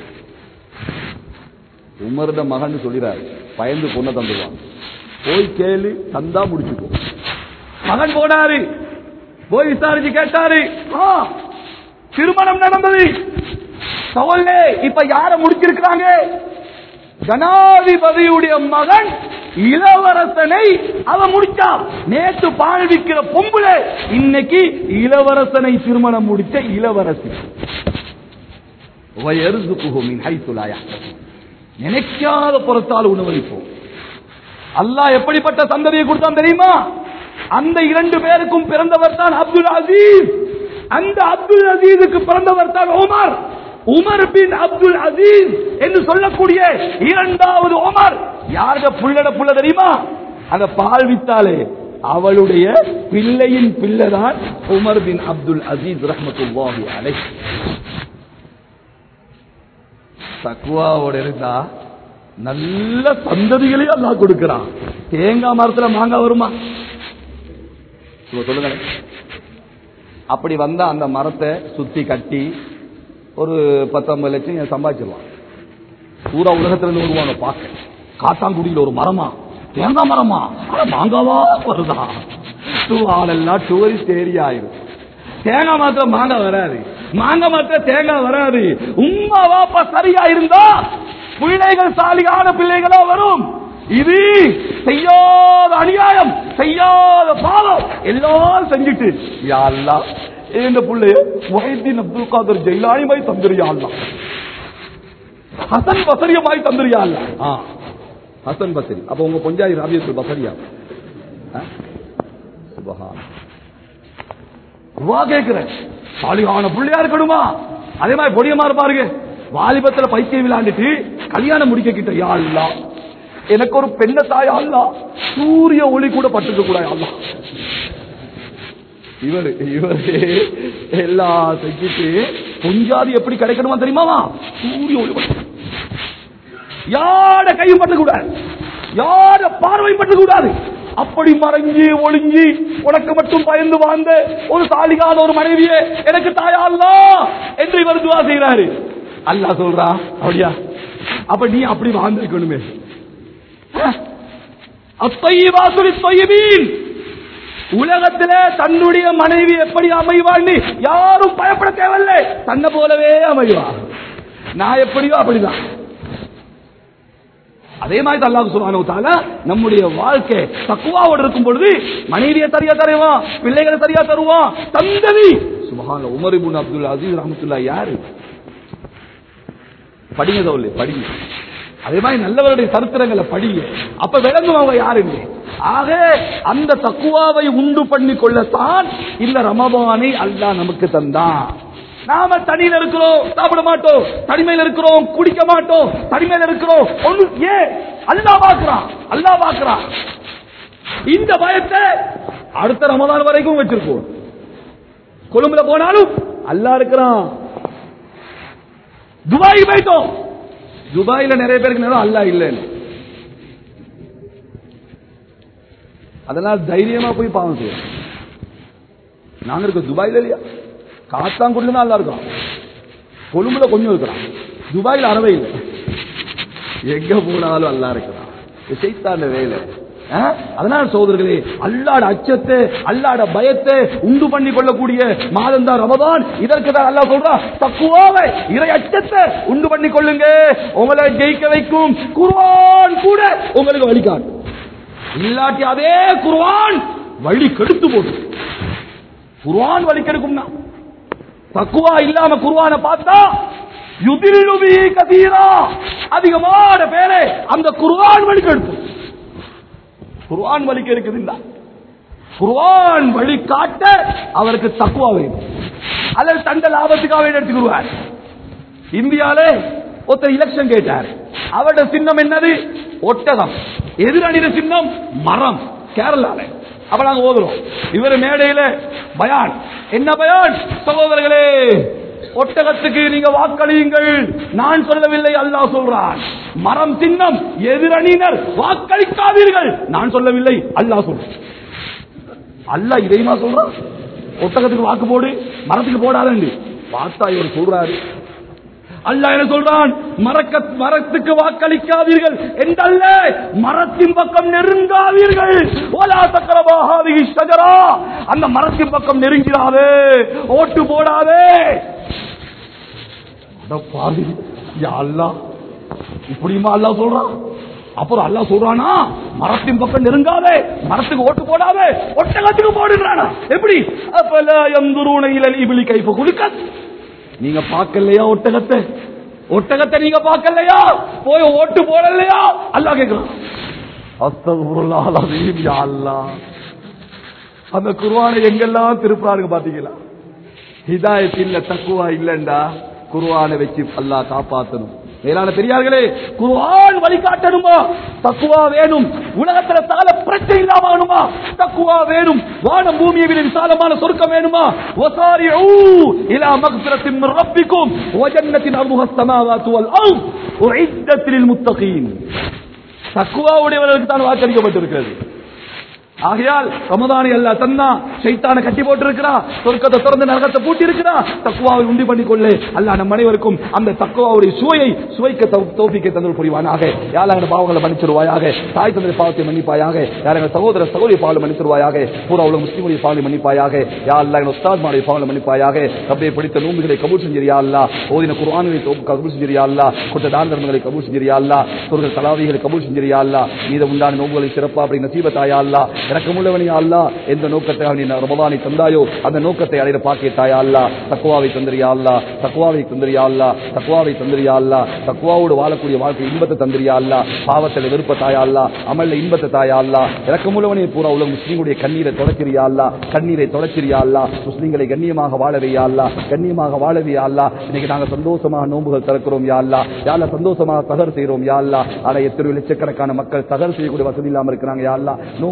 Speaker 1: உமருட மகன் சொல்லிறாரு பயந்து பொண்ணை தந்துடுவான் போய் கேளு தந்தா முடிச்சுக்கோ மகன் போனாரு போய் விசாரிச்சு கேட்டாரு ஆ, திருமணம் நடந்தது சோல்லே இப்ப யார முடிச்சிருக்கிறாங்க ஜனாதிபதியுடைய மகன் இளவரசனை அவன் முடிச்சான் நேற்று பால் விற்கிற பொம்புல இன்னைக்கு இளவரசனை திருமணம் முடிச்ச இளவரசி وَيَرْزُقُهُ مِنْ حَيْثُ لَا يَحْتَسِبُ. நினைக்காத புறத்தால் உணவளிப்போம் அல்லாஹ் எப்படிப்பட்ட சந்ததியை கொடுத்தான் தெரியுமா அந்த இரண்டு பேருக்கும் பிறந்தவர் தான் அப்துல் அசீஸ் அந்த அப்துல் அசீஸுக்கு பிறந்தவர் தான் உமர் உமர் பின் அப்துல் அசீஸ் என்று சொல்லக்கூடிய இரண்டாவது உமர் யாருட புள்ளட புள்ள தெரியுமா அந்த பால் வித்தாலே அவளுடைய பிள்ளையின் பிள்ளைதான் உமர் பின் அப்துல் அசீஸ் ரஹ்மத்துல்லாஹி அலைஹி தக்குவாவோட இருந்தா நல்ல சந்ததிகளையும் அல்லாஹ் கொடுக்கிறான் தேங்காய் மரத்துல மாங்காய் வருமா இப்ப சொல்லுங்க அப்படி வந்தா அந்த மரத்தை சுத்தி கட்டி ஒரு பத்தொன்பது லட்சம் சம்பாதிச்சிடலாம் பூரா உலகத்துல இருந்து வருவாங்க பார்க்க காத்தாங்குடியில் ஒரு மரமா தேங்காய் மரமா அட மாங்காவா வருதா ஆளெல்லாம் டூரிஸ்ட் ஏரியா ஆயிரும் தேங்காய் மாத்திரம் மாங்காய் வராது மாங்காய் மாத்திரம் தேங்காய் வராது உம்மா வாப்பா சரியா இருந்தா பிள்ளைகள் சாலியான பிள்ளைகளா வரும் இது செய்யாத அநியாயம் செய்யாத பாவம் எல்லாம் செஞ்சுட்டு யா அல்லாஹ் இந்த புள்ளைய முஹைதீன் அப்துல் காதர் ஜெயிலானி மாதிரி தந்துரியா அல்லாஹ் ஹசன் பசரியமாய் தந்துரியா அல்லாஹ் ஆ ஹசன் பசரி அப்ப உங்க பொஞ்சாதி ராபியத்து பசரியா ஆ? சுபஹான் வா கேக்குறேன் சாலிகான பிள்ளையா இருக்கணுமா அதே மாதிரி பொடியமா இருப்பாருங்க வாலிபத்துல பைத்தியம் விளையாண்டுட்டு கல்யாணம் முடிக்க கிட்ட யா அல்லா எனக்கு ஒரு பெண்ண தாயா அல்லா சூரிய ஒளி கூட பட்டுக்க கூடாது அல்லா இவரு இவரு எல்லாம் செஞ்சுட்டு பொஞ்சாதி எப்படி கிடைக்கணுமா தெரியுமாவா சூரிய ஒளி பட்டு யார கையும் பட்டக்கூடாது யார பார்வையும் பட்டக்கூடாது அப்படி மறைஞ்சி ஒளிஞ்சி உனக்கு மட்டும் பயந்து வாழ்ந்த ஒரு சாலிகான ஒரு மனைவியே எனக்கு தாயா அல்லா என்று இவர் துவா செய்கிறாரு அல்லாஹ் சொல்றா அப்படியா அப்ப நீ அப்படி வாழ்ந்திருக்கணுமே அத்தையீபாசுரி தொய்யீன் உலகத்திலே தன்னுடைய மனைவி எப்படி அமைவான்னு யாரும் பயப்பட தேவையில்லை தன்னை போலவே அமைவா நான் எப்படியோ அப்படிதான் அதே மாதிரி அல்லாஹ் சுப்ஹானஹு வ தஆலா நம்முடைய வாழ்க்கை தக்குவாவோடு இருக்கும் பொழுது மனைவியை சரியா தருவான் பிள்ளைகளை சரியா தருவான் தந்தவி சுபஹான உமர் இப்னு அப்துல் அசீஸ் ரஹ்மத்துல்லாஹி யாரு படிங்க தோல்ல படிங்க அதே மாதிரி நல்லவருடைய சரித்திரங்களை படிங்க அப்ப விளங்கும் அவங்க யாருன்னு ஆக அந்த தக்குவாவை உண்டு பண்ணி கொள்ளத்தான் இந்த ரமபானை அல்லாஹ் நமக்கு தந்தான் நாம தனியில இருக்கிறோம் சாப்பிட மாட்டோம் தனிமையில இருக்கிறோம் குடிக்க மாட்டோம் தனிமையில இருக்கிறோம் ஒண்ணு ஏன் அல்லா பாக்குறான் அல்லா பாக்குறான் இந்த பயத்தை அடுத்த ரமதான் வரைக்கும் வச்சிருப்போம் கொழும்புல போனாலும் அல்லா இருக்கிறான் துபாய் போயிட்டோம் துபாயில நிறைய பேருக்கு நேரம் அல்லா இல்லைன்னு அதனால் தைரியமா போய் பாவம் செய்யும் நாங்க இருக்க துபாயில இல்லையா காத்தாங்குடில தான் அல்லா இருக்கோம் கொழும்புல கொஞ்சம் இருக்கிறான் துபாயில அறவே இல்லை எங்க போனாலும் அல்லா இருக்கிறான் செய்தாண்ட வேலை ஆ? அதனால் சோதர்களே அல்லாட அச்சத்தை அல்லாட பயத்தை உண்டு பண்ணி கொள்ளக்கூடிய மாதம் தான் ரமதான் இதற்கு தான் அல்லாஹ் சொல்றா தக்குவாவை இறை அச்சத்தை உண்டு பண்ணி கொள்ளுங்க உங்களை ஜெயிக்க வைக்கும் குர்ஆன் கூட உங்களுக்கு வழிகாட்டும் இல்லாட்டி அதே குர்ஆன் வழி கெடுத்து போடும் குர்ஆன் வழி கெடுக்கும்னா தக்குவா இல்லாம குர்ஆனை பார்த்தா யுதில்லு பிஹி கதீரா அதிகமான பேரை அந்த குர்ஆன் வழி கெடுக்கும் குர்ஆன் வழிக்கு இருக்குதுன்னா குர்ஆன் வழி காட்ட அவருக்கு தக்குவா வேணும் அல்லது தந்த லாபத்துக்காக வேண்டி எடுத்துக்கிடுவார் இந்தியாலே ஒருத்தர் எலெக்ஷன் கேட்டார் அவருடைய சின்னம் என்னது ஒட்டகம் எதிரணித சின்னம் மரம் கேரளால அப்ப நாங்க ஓதுறோம் இவர் மேடையில பயான் என்ன பயான் சகோதரர்களே ஒட்டகத்துக்கு நீங்க வாக்களியுங்கள் நான் சொல்லவில்லை அல்லாஹ் சொல்றான் மரம் சின்னம் எதிரணியினர் வாக்களிக்காதீர்கள் நான் சொல்லவில்லை அல்லாஹ் சொல்றான் அல்லாஹ் இதையுமா சொல்றான் ஒட்டகத்துக்கு வாக்கு போடு மரத்துக்கு போடாதண்டு பார்த்தா இவர் சொல்றாரு அல்லாஹ் என்ன சொல்றான் மரக்க மரத்துக்கு வாக்களிக்காதீர்கள் என்றல்ல மரத்தின் பக்கம் நெருங்காதீர்கள் ஓலா சக்கரபாகாதி ஷஜரா அந்த மரத்தின் பக்கம் நெருங்கிறாதே ஓட்டு போடாதே அட பாவி யா அல்லாஹ் இப்படியுமா அல்லாஹ் சொல்றான் அப்புறம் அல்லாஹ் சொல்றானா மரத்தின் பக்கம் நெருங்காதே மரத்துக்கு ஓட்டு போடாதே ஒட்டகத்துக்கு போடுறானா எப்படி அப்பல எந்தூருண இலல் இபிலி கைப்ப குலுக்க நீங்க பார்க்கலையா ஒட்டகத்தை ஒட்டகத்தை நீங்க பார்க்கலையா போய் ஓட்டு போடலையா அல்லாஹ் கேட்கிறான் அஸ்தகுருல்லாஹ் அலீம் யா அல்லாஹ் அந்த குர்ஆனை எங்கெல்லாம் திருப்புறாருங்க பாத்தீங்களா ஹிதாயத் இல்ல தக்குவா இல்லண்டா குர்ஆனை வச்சு அல்லாஹ் காப்பாத்தணும் மேலான பெரியார்களே குர்ஆன் வழிகாட்டணுமா தக்குவா வேணும் உலகத்துல சகல பிரச்சனை இல்லாம வேணுமா தக்குவா வேணும் வானம் பூமியை விட விசாலமான சொர்க்கம் வேணுமா வசாரிஊ இலா மக்ஃபிரத்தின் மின் ரப்பிக்கும் வஜன்னத்தின் அர்துஹா ஸமாவாத்து வல் அர்த் உஇத்தத் லில் முத்தகீன் தக்குவா உடையவர்களுக்கு தான் வாக்களிக்கப்பட்டிருக்கிறது ஆகையால் ரமதானை அல்ல தன்னா சைத்தான கட்டி போட்டிருக்கிறா சொர்க்கத்தை திறந்து நரகத்தை பூட்டி இருக்கிறா தக்குவாவை உண்டி பண்ணி கொள்ளு அல்ல நம் அனைவருக்கும் அந்த தக்குவாவுடைய சுவையை சுவைக்க தோப்பிக்க தந்தல் புரிவானாக யாராங்க பாவங்களை மன்னிச்சிருவாயாக தாய் தந்தை பாவத்தை மன்னிப்பாயாக யாராங்க சகோதர சகோதரி பாவலை மன்னிச்சிருவாயாக பூரா உள்ள முஸ்லிமுடைய பாவலை மன்னிப்பாயாக யா அல்லா என் உஸ்தாத் மாடைய பாவலை மன்னிப்பாயாக ரப்பை பிடித்த நோம்புகளை கபூல் செஞ்சிரியா அல்லா ஓதின குர்ஆனை கபூல் செஞ்சிரியா அல்லா கொடுத்த தான தர்மங்களை கபூல் செஞ்சிரியா அல்லா சொர்க்க தலாவிகளை கபூல் செஞ்சிரியா அல்லா மீத உண்டான நோம்புகளை சிறப்பா அப்படி நசீபத்தாயா அல்லா இறக்கமுள்ளவனியா அல்லா எந்த நோக்கத்தை நீ ரமதானை தந்தாயோ அந்த நோக்கத்தை அடையிற பாக்கியத்தாயா அல்லா தக்குவாவை தந்திரியா அல்லா தக்குவாவை தந்திரியா அல்லா தக்குவாவை தந்திரியா அல்லா தக்குவாவோடு வாழக்கூடிய வாழ்க்கை இன்பத்தை தந்திரியா அல்லா பாவத்தில் விருப்பத்தாயா அல்லா அமல்ல இன்பத்தை தாயா அல்லா இறக்கமுள்ளவனே பூரா உள்ள முஸ்லீமுடைய கண்ணீரை தொடச்சிரியா அல்லா கண்ணீரை தொடச்சிரியா அல்லா முஸ்லீம்களை கண்ணியமாக வாழவையா அல்லா கண்ணியமாக வாழவையா அல்லா இன்னைக்கு நாங்க சந்தோஷமாக நோன்புகள் திறக்கிறோம் யா அல்லா யாழ்லா சந்தோஷமாக தகர் செய்கிறோம் யா அல்லா ஆனா எத்தனை லட்சக்கணக்கான மக்கள் தகர் செய்யக்கூடிய வசதி இல்லாம இருக்கிறாங்க யா அல்லா நோன்பு திறக்கிற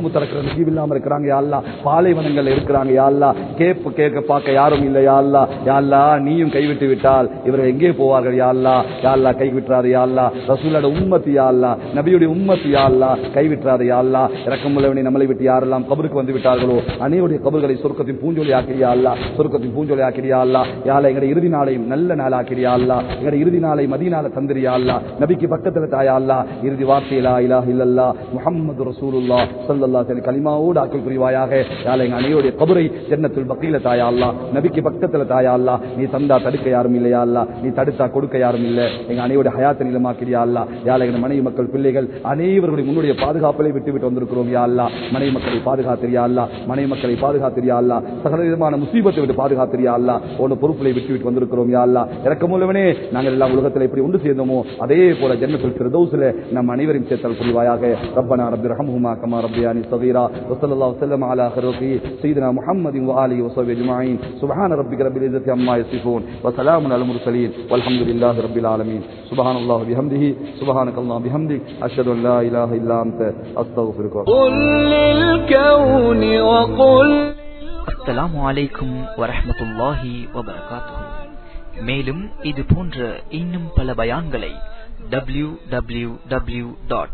Speaker 1: முஜீப் இருக்கிறாங்க யா அல்லாஹ் பாலைவனங்கள்ல இருக்கிறாங்க யா அல்லாஹ் கேப்பு கேட்க பார்க்க யாரும் இல்லை யா அல்லாஹ் யா அல்லாஹ் நீயும் கைவிட்டு விட்டால் இவர்கள் எங்கே போவார்கள் யா அல்லாஹ் யா அல்லாஹ் கைவிட்டாரு யா அல்லாஹ் ரசூலோட உம்மத்து யா அல்லாஹ் நபியுடைய உம்மத்து யா அல்லாஹ் கைவிட்டாரு யா அல்லாஹ் இரக்கமுள்ளவனை நம்மளை விட்டு யாரெல்லாம் கபருக்கு வந்து விட்டார்களோ அனைவருடைய கபர்களை சொர்க்கத்தின் பூஞ்சொலி ஆக்கிறியா அல்லா சொர்க்கத்தின் பூஞ்சொலி ஆக்கிறியா அல்லா யாழ எங்களுடைய இறுதி நாளையும் நல்ல நாள் ஆக்கிறியா அல்லா எங்களுடைய இறுதி நாளை மதியனால தந்திரியா அல்லா நபிக்கு பக்கத்துல தாயா அல்லா இறுதி வார்த்தையிலா இலா இல்லல்லா முஹம்மது ரசூலுல்லா ஸல்லல்லாஹு அலைஹி கலிமாவோடு ஆக்கல் புரிவாயாக யாழ எங்க அனைவருடைய கபரை ஜன்னத்துல் பக்கீல தாயா அல்லா நபிக்கு பக்கத்துல தாயா அல்லா நீ தந்தா தடுக்க யாரும் இல்லையா அல்லா நீ தடுத்தா கொடுக்க யாரும் இல்ல எங்க அனைவருடைய ஹயாத்தை நிலமாக்கிறியா அல்லா யாழ எங்க மனைவி மக்கள் பிள்ளைகள் அனைவருடைய முன்னுடைய பாதுகாப்பிலே விட்டு விட்டு வந்திருக்கிறோம் யா அல்லா மனைவி மக்களை பாதுகாத்திரியா அல்லா மனைவி மக்களை பாதுகாத்திரியா அல்லா சகல விதமான முசீபத்தை விட்டு பாதுகாத்திரியா அல்லா உன பொறுப்புகளை விட்டு விட்டு வந்திருக்கிறோம் யா அல்லா இறக்கமுள்ளவனே நாங்கள் எல்லாம் உலகத்தில் எப்படி ஒன்று சேர்ந்தோமோ அதே போல ஜன்னத்தில் பிரதோசில நம் அனைவரையும் சேர்த்தல் புரிவாயாக ரப்பனா ரப்பி ரஹமுமா கமா ரப்பியானி சகீரா வஸல்லல்லாஹு வஸல்லம் அலா خيرقي سيدنا محمد وآله وصحبه أجمعين سبحان ربك رب العزة عما يصفون وسلام على المرسلين والحمد لله رب العالمين سبحان الله بحمده سبحانك اللهم بحمدك أشهد أن لا إله إلا أنت أستغفرك
Speaker 2: قل للكون وقل
Speaker 3: அஸ்ஸலாமு அலைக்கும் வரஹ்மத்துல்லாஹி வபரகாத்துஹு மேலும் இது போன்ற இன்னும் பல பயான்களை W W W dot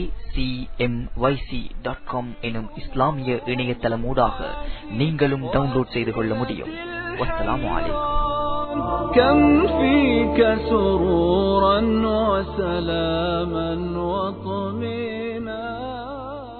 Speaker 3: dot com எனும் இஸ்லாமிய இணையதளமூடாக நீங்களும் டவுன்லோட் செய்து கொள்ள முடியும் வஸ்ஸலாமு அலைக்கும்
Speaker 2: كم فيك سرورا وسلاما وطمئنا